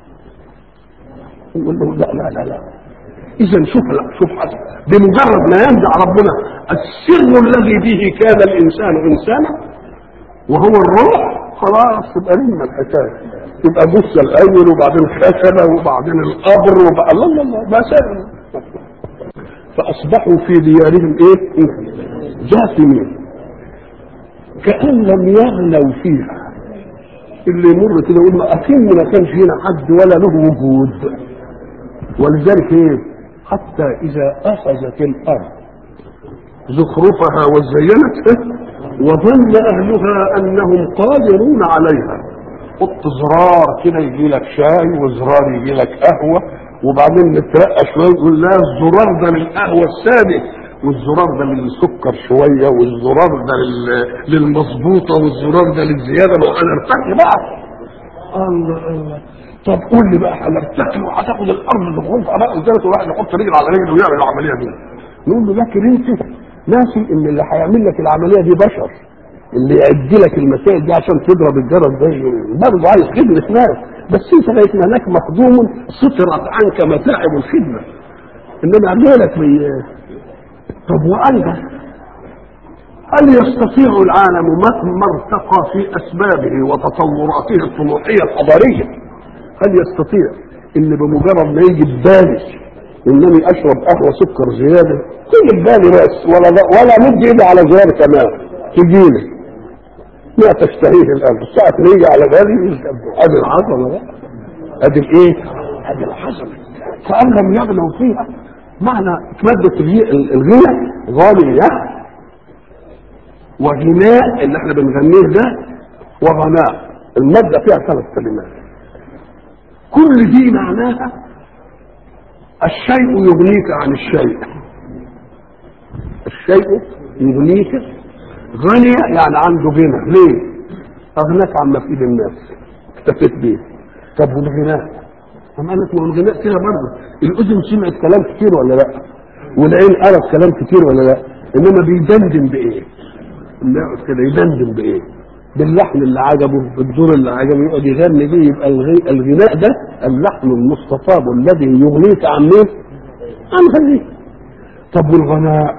يقول له لا لا لا لا اذا شوف لا شوف حاجة. بمجرد ما ينزع ربنا السر الذي به كان الانسان انسانا وهو الروح خلاص تبقى لنا الحكايه تبقى جثه الاول وبعدين خشبه وبعدين القبر وبقى لا لا لا ما سهل فاصبحوا في ديارهم ايه؟ جاثمين كأن لم يغلوا فيها اللي يمر كده يقول ما أكن ما كانش هنا حد ولا له وجود ولذلك ايه حتى إذا أخذت الأرض زخرفها وزينت وظن أهلها أنهم قادرون عليها حط زرار كده يجي لك شاي وزرار يجي لك قهوة وبعدين نترقى شوية يقول لا الزرار ده للقهوة السادة والزرار ده للسكر شويه والزرار ده لل- للمظبوطه والزرار ده للزياده ما انا ارتقي بقى الله الله طب قول لي بقى هنرتقي وهتاخد الارض بغرفه بقى ازاي الواحد يحط رجل على رجل ويعمل العمليه دي نقول له لكن انت ناسي ان اللي هيعمل لك العمليه دي بشر اللي يعد لك المسائل دي عشان تضرب الجرس ده برضه عايز خدمه ناس بس انت لقيت هناك مخدوم سترت عنك متاعب الخدمه انما غيرك بي... طب وايضا هل يستطيع العالم مهما ارتقى في اسبابه وتطوراته الطموحيه الحضاريه هل يستطيع ان بمجرد ما يجي ببالي انني اشرب قهوه سكر زياده تيجي ببالي بس ولا ولا مد ايدي على زياده كمان تجيلي ما تشتهيه الان ساعة ما يجي على بالي ادي العظمه بقى ادي الايه؟ ادي العظمه كان لم يغنوا فيها معنى مادة الغنى غالية وغناء اللي احنا بنغنيه ده وغناء المادة فيها ثلاث كلمات كل دي معناها الشيء يغنيك عن الشيء الشيء يغنيك غني يعني عنده غنى ليه اغناك عما في ايد الناس اكتفيت بيه طب والغناء أم قال لك ما هو الغناء كده برضه الاذن سمعت كلام كتير ولا لا والعين قرت كلام كتير ولا لا انما بيدندن بايه لا كده يدندن بايه باللحن اللي عجبه بالدور اللي عجبه يقعد يغني بيه يبقى الغي... الغناء ده اللحن المستطاب الذي يغنيك عن مين؟ عن غنيك طب والغناء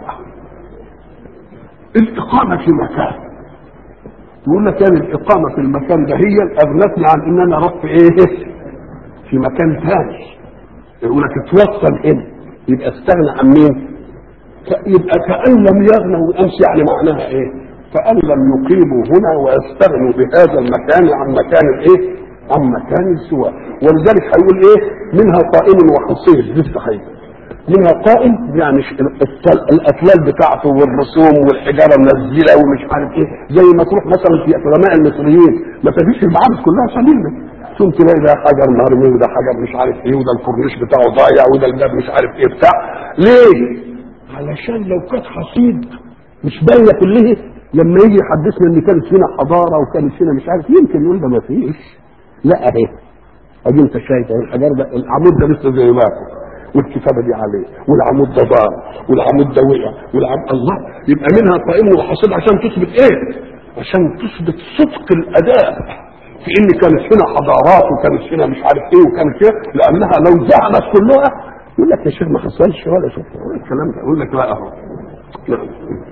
الإقامة في مكان يقول لك يعني الإقامة في المكان ده هي أغنتني عن إن أنا رحت إيه؟ في مكان ثاني يقول لك اتوصل هنا يبقى استغنى عن مين؟ يبقى كأن لم يغنوا أمس يعني معناها إيه؟ كأن لم يقيموا هنا ويستغنوا بهذا المكان عن مكان الإيه؟ عن مكان سواه ولذلك هيقول إيه؟ منها قائم وحصير دي صحيح منها قائم يعني الاتلال بتاعته والرسوم والحجاره منزله ومش عارف ايه زي ما تروح مثلا في علماء المصريين ما تجيش المعابد كلها سليمه ثم تلاقي ده حجر مرمي وده حجر مش عارف ايه وده الكورنيش بتاعه ضايع وده الباب مش عارف ايه بتاع ليه؟ علشان لو كانت حصيد مش باينه كلها لما يجي يحدثنا ان كانت هنا حضاره وكانت هنا مش عارف يمكن يقول ده ما فيش لا اهي ادي انت شايف الحجر ده العمود ده لسه زي ما هو والكتابه دي عليه والعمود ده ضار والعمود ده وقع والعمود الله يبقى منها قائم وحصيد عشان تثبت ايه؟ عشان تثبت صدق الاداء في ان كانت هنا حضارات وكانت هنا مش عارف ايه وكانت ايه لانها لو زعلت كلها يقول لك يا شيخ ما حصلش ولا شوف الكلام ده يقول لك لا اهو نعم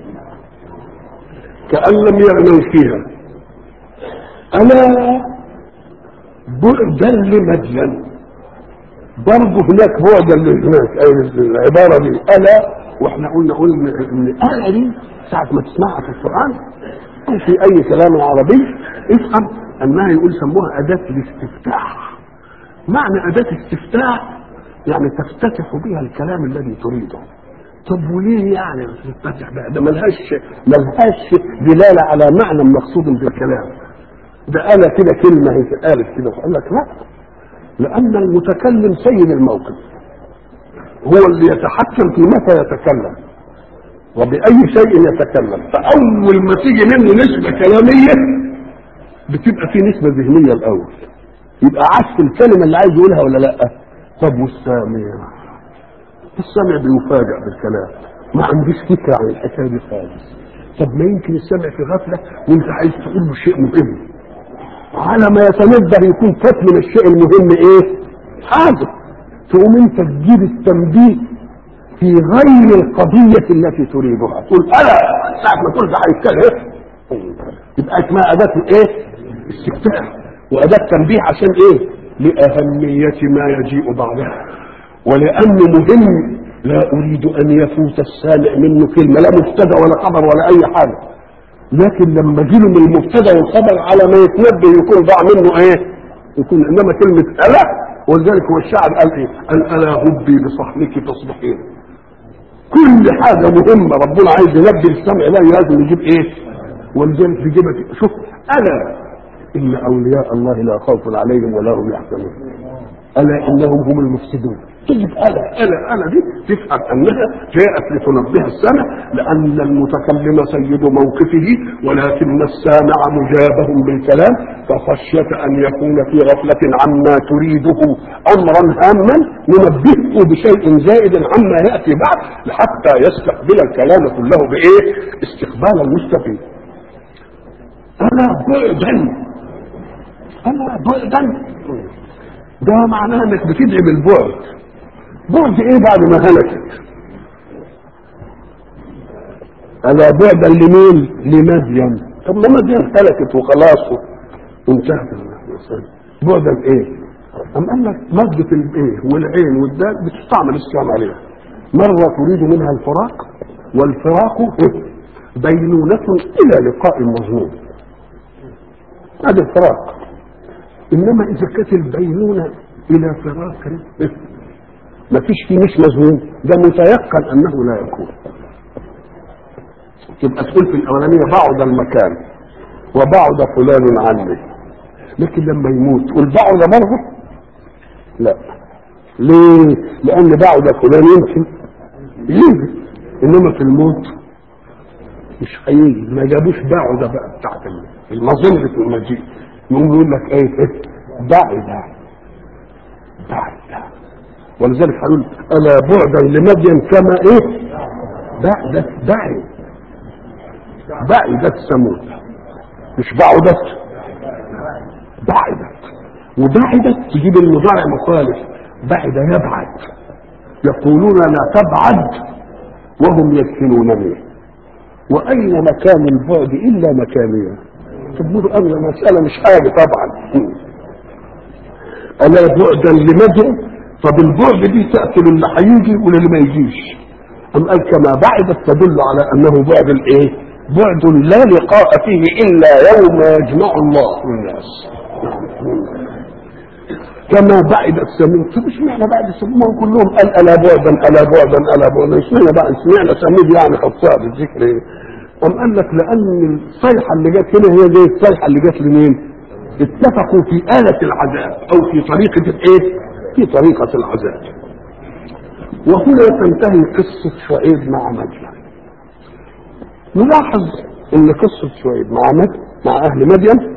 كأن لم يغنوا فيها ألا بعدا لمدين برضه هناك بعد اللي هناك أي العباره دي الا واحنا قلنا قلنا ان الا دي ساعه ما تسمعها في القران او في اي كلام عربي افهم انها يقول سموها اداه الاستفتاح معنى اداه استفتاح يعني تفتتح بها الكلام الذي تريده طب وليه يعني تفتتح بقى ده ملهاش ملهاش دلاله على معنى مقصود بالكلام ده الا كده كلمه هي قالت كده قال لك لا لأن المتكلم سيد الموقف هو اللي يتحكم في متى يتكلم وبأي شيء يتكلم فأول ما تيجي منه نسبة كلامية بتبقى في نسبة ذهنية الأول يبقى عكس الكلمة اللي عايز يقولها ولا لأ طب والسامع السامع بيفاجأ بالكلام ما عنديش فكرة عن الحكاية دي خالص طب ما يمكن السامع في غفلة وانت عايز تقول له شيء مهم على ما يتنبه يكون كتم الشيء المهم ايه حاجة تقوم انت تجيب التنبيه في غير القضية التي تريدها تقول انا ساعة ما تقول ده هيتكلم يبقى اسمها أداة الايه استفتاح وأداة تنبيه عشان ايه لأهمية ما يجيء بعدها ولأنه مهم لا أريد أن يفوت السامع منه كلمة لا مبتدأ ولا خبر ولا أي حاجة لكن لما جيله من المبتدا والخبر على ما يتنبه يكون ضاع منه ايه؟ يكون انما كلمه الا ولذلك هو الشاعر قال ايه؟ قال الا هبي بصحنك تصبحين. كل حاجه مهمه ربنا عايز ينبه السمع لا لازم يجيب ايه؟ ولذلك يجيب شوف الا ان اولياء الله لا خوف عليهم ولا هم يحزنون. الا انهم هم المفسدون. تجد ألا ألا ألا دي تفهم أنها جاءت لتنبه السامع لأن المتكلم سيد موقفه ولكن السامع مجابه بالكلام فخشية أن يكون في غفلة عما تريده أمرا هاما ننبهه بشيء زائد عما يأتي بعد حتى يستقبل الكلام كله بإيه؟ استقبال المستفيد ألا بعدا ألا بعدا ده معناه انك بتدعي بالبعد بعد ايه بعد ما هلكت ألا بعدا لمين لمدين طب ما مدين هلكت وخلاص وانتهت المسألة بعدا ايه أم قال لك مادة الايه والعين والدال بتستعمل الصيام عليها مرة تريد منها الفراق والفراق بينونة إلى لقاء مظنون هذا الفراق إنما إذا كانت البينونة إلى فراق ما فيش فيه مش مظنون ده متيقن أنه لا يكون تبقى تقول في الأولانية بعد المكان وبعد فلان عني لكن لما يموت تقول بعد برضه لا ليه؟ لأن بعد فلان يمكن يجي إنما في الموت مش هيجي ما جابوش بعد بقى بتاعت المظنة المجيء يقوم يقول لك ايه بعد بعد ولذلك هنقول الا بعدا لمدين كما ايه بعدت بعد بعدت ثمود مش بعدت بعدت وبعدت تجيب المضارع مخالف بعد يبعد يقولون لا تبعد وهم يدفنونني واين مكان البعد الا مكانيه تقولوا أمر المسألة مش حاجة طبعا ألا بعدا لمدى طب البعد دي تأكل اللي هيجي واللي ما يجيش أم قال كما بعدت تدل على أنه بعد الإيه؟ بعد لا لقاء فيه إلا يوم يجمع الله الناس كما بعد السميد طب اشمعنى بعد السميد ما كلهم قال ألا بعدا ألا بعدا ألا بعدا اشمعنى بعد اشمعنى سميد يعني خطاء بالذكر ايه؟ قام قال لك لان الصيحه اللي جت هنا هي زي الصيحه اللي جت لمين؟ اتفقوا في آلة العذاب او في طريقة الايه؟ في طريقة العذاب. وهنا تنتهي قصة شعيب مع مدين. نلاحظ ان قصة شعيب مع مد مع اهل مدين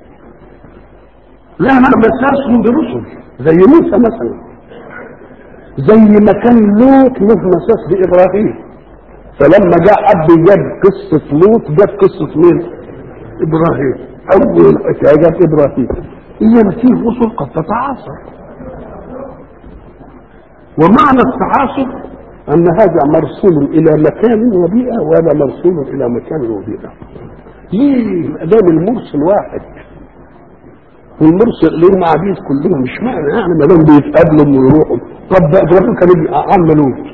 لها مساسهم برسل زي موسى مثلا زي ما كان لوط له مساس بابراهيم فلما جاء اب جاب قصه لوط جاب قصه مين؟ ابراهيم اول حكايه جاب ابراهيم اذا في رسل قد تتعاصر ومعنى التعاصر ان هذا مرسول الى مكان وبيئه وهذا مرسول الى مكان وبيئه ليه ما دام المرسل واحد والمرسل لهم عبيد كلهم مش معنى يعني ما دام بيتقابلوا ويروحوا طب ده ابراهيم كان يبقى عم لوط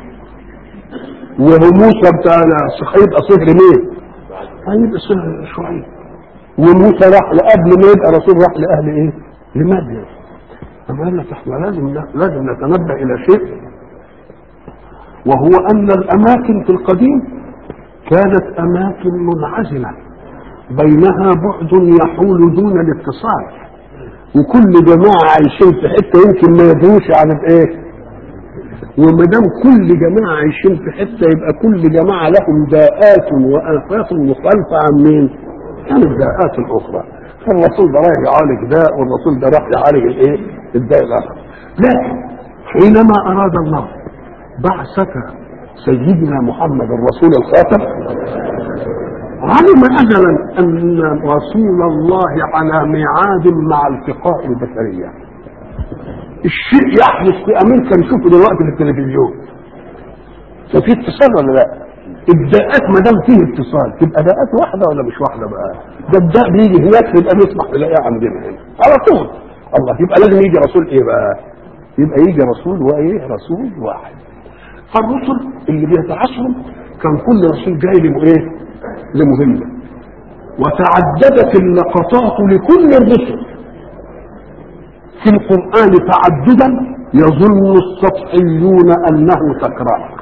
وهو موسى بتاع هيبقى صهر مين؟ هيبقى صهر شعيب وموسى راح قبل ما يبقى رسول راح لاهل ايه؟ لمدين طب قال لك احنا لازم لازم نتنبه الى شيء وهو ان الاماكن في القديم كانت اماكن منعزله بينها بعد يحول دون الاتصال وكل جماعه عايشين في حته يمكن ما يدروش عن الايه؟ وما دام كل جماعه عايشين في حته يبقى كل جماعه لهم داءات وافات مخالفه عن مين؟ عن الداءات الاخرى فالرسول ده رايح يعالج داء والرسول ده راح يعالج الايه؟ الداء الاخر لكن حينما اراد الله بعثة سيدنا محمد الرسول الخاتم علم اجلا ان رسول الله على ميعاد مع التقاء البشريه الشيء يحدث في امريكا نشوفه دلوقتي في التلفزيون ففي اتصال ولا لا؟ الداءات ما دام فيه اتصال تبقى داءات واحده ولا مش واحده بقى؟ ده الداء بيجي هناك يبقى نسمح نلاقيه عندنا هنا على طول الله يبقى لازم يجي رسول ايه بقى؟ يبقى يجي رسول وايه؟ رسول واحد فالرسل اللي بيتعاصروا كان كل رسول جاي له ايه؟ لمهمه وتعددت اللقطات لكل الرسل في القرآن تعددا يظن السطحيون أنه تكرار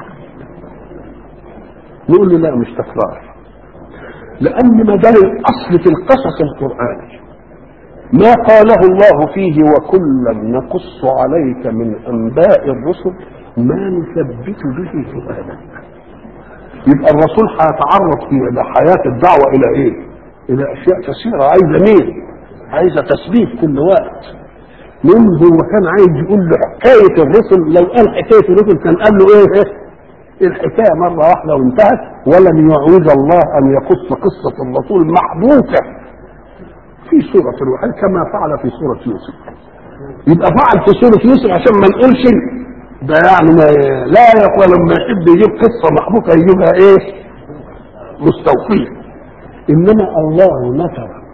نقول له لا مش تكرار لأن ما دام الأصل في القصص القرآني ما قاله الله فيه وكلا نقص عليك من أنباء الرسل ما نثبت به فؤادك يبقى الرسول هيتعرض في حياة الدعوة إلى إيه؟ إلى أشياء كثيرة عايزة مين؟ عايزة تثبيت كل وقت مين هو كان عايز يقول له حكاية الرسل لو قال حكاية الرسل كان قال له ايه الحكايه مره واحده وانتهت ولم يعوز الله ان يقص قصه الرسول محبوكه في سوره الوحيد كما فعل في سوره يوسف يبقى فعل في سوره يوسف عشان ما نقولش ده يعني ما لا يقول لما يحب يجيب قصه محبوكه يجيبها ايه مستوفيه انما الله نكر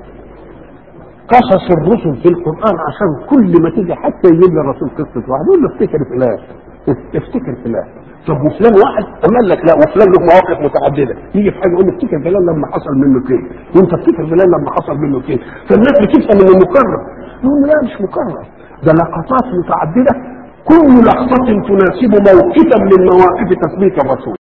قصص الرسل في القرآن عشان كل ما تيجي حتى يجيب للرسول قصة واحد يقول له افتكر فلان افتكر فلان طب وفلان واحد قال لك لا وفلان له مواقف متعدده يجي في حاجه يقول له افتكر فلان لما حصل منه كده وانت افتكر فلان لما حصل منه كده فالناس بتفهم انه مكرر يقول لا مش مكرر ده لقطات متعدده كل لقطه تناسب موقفا من مواقف تثبيت الرسول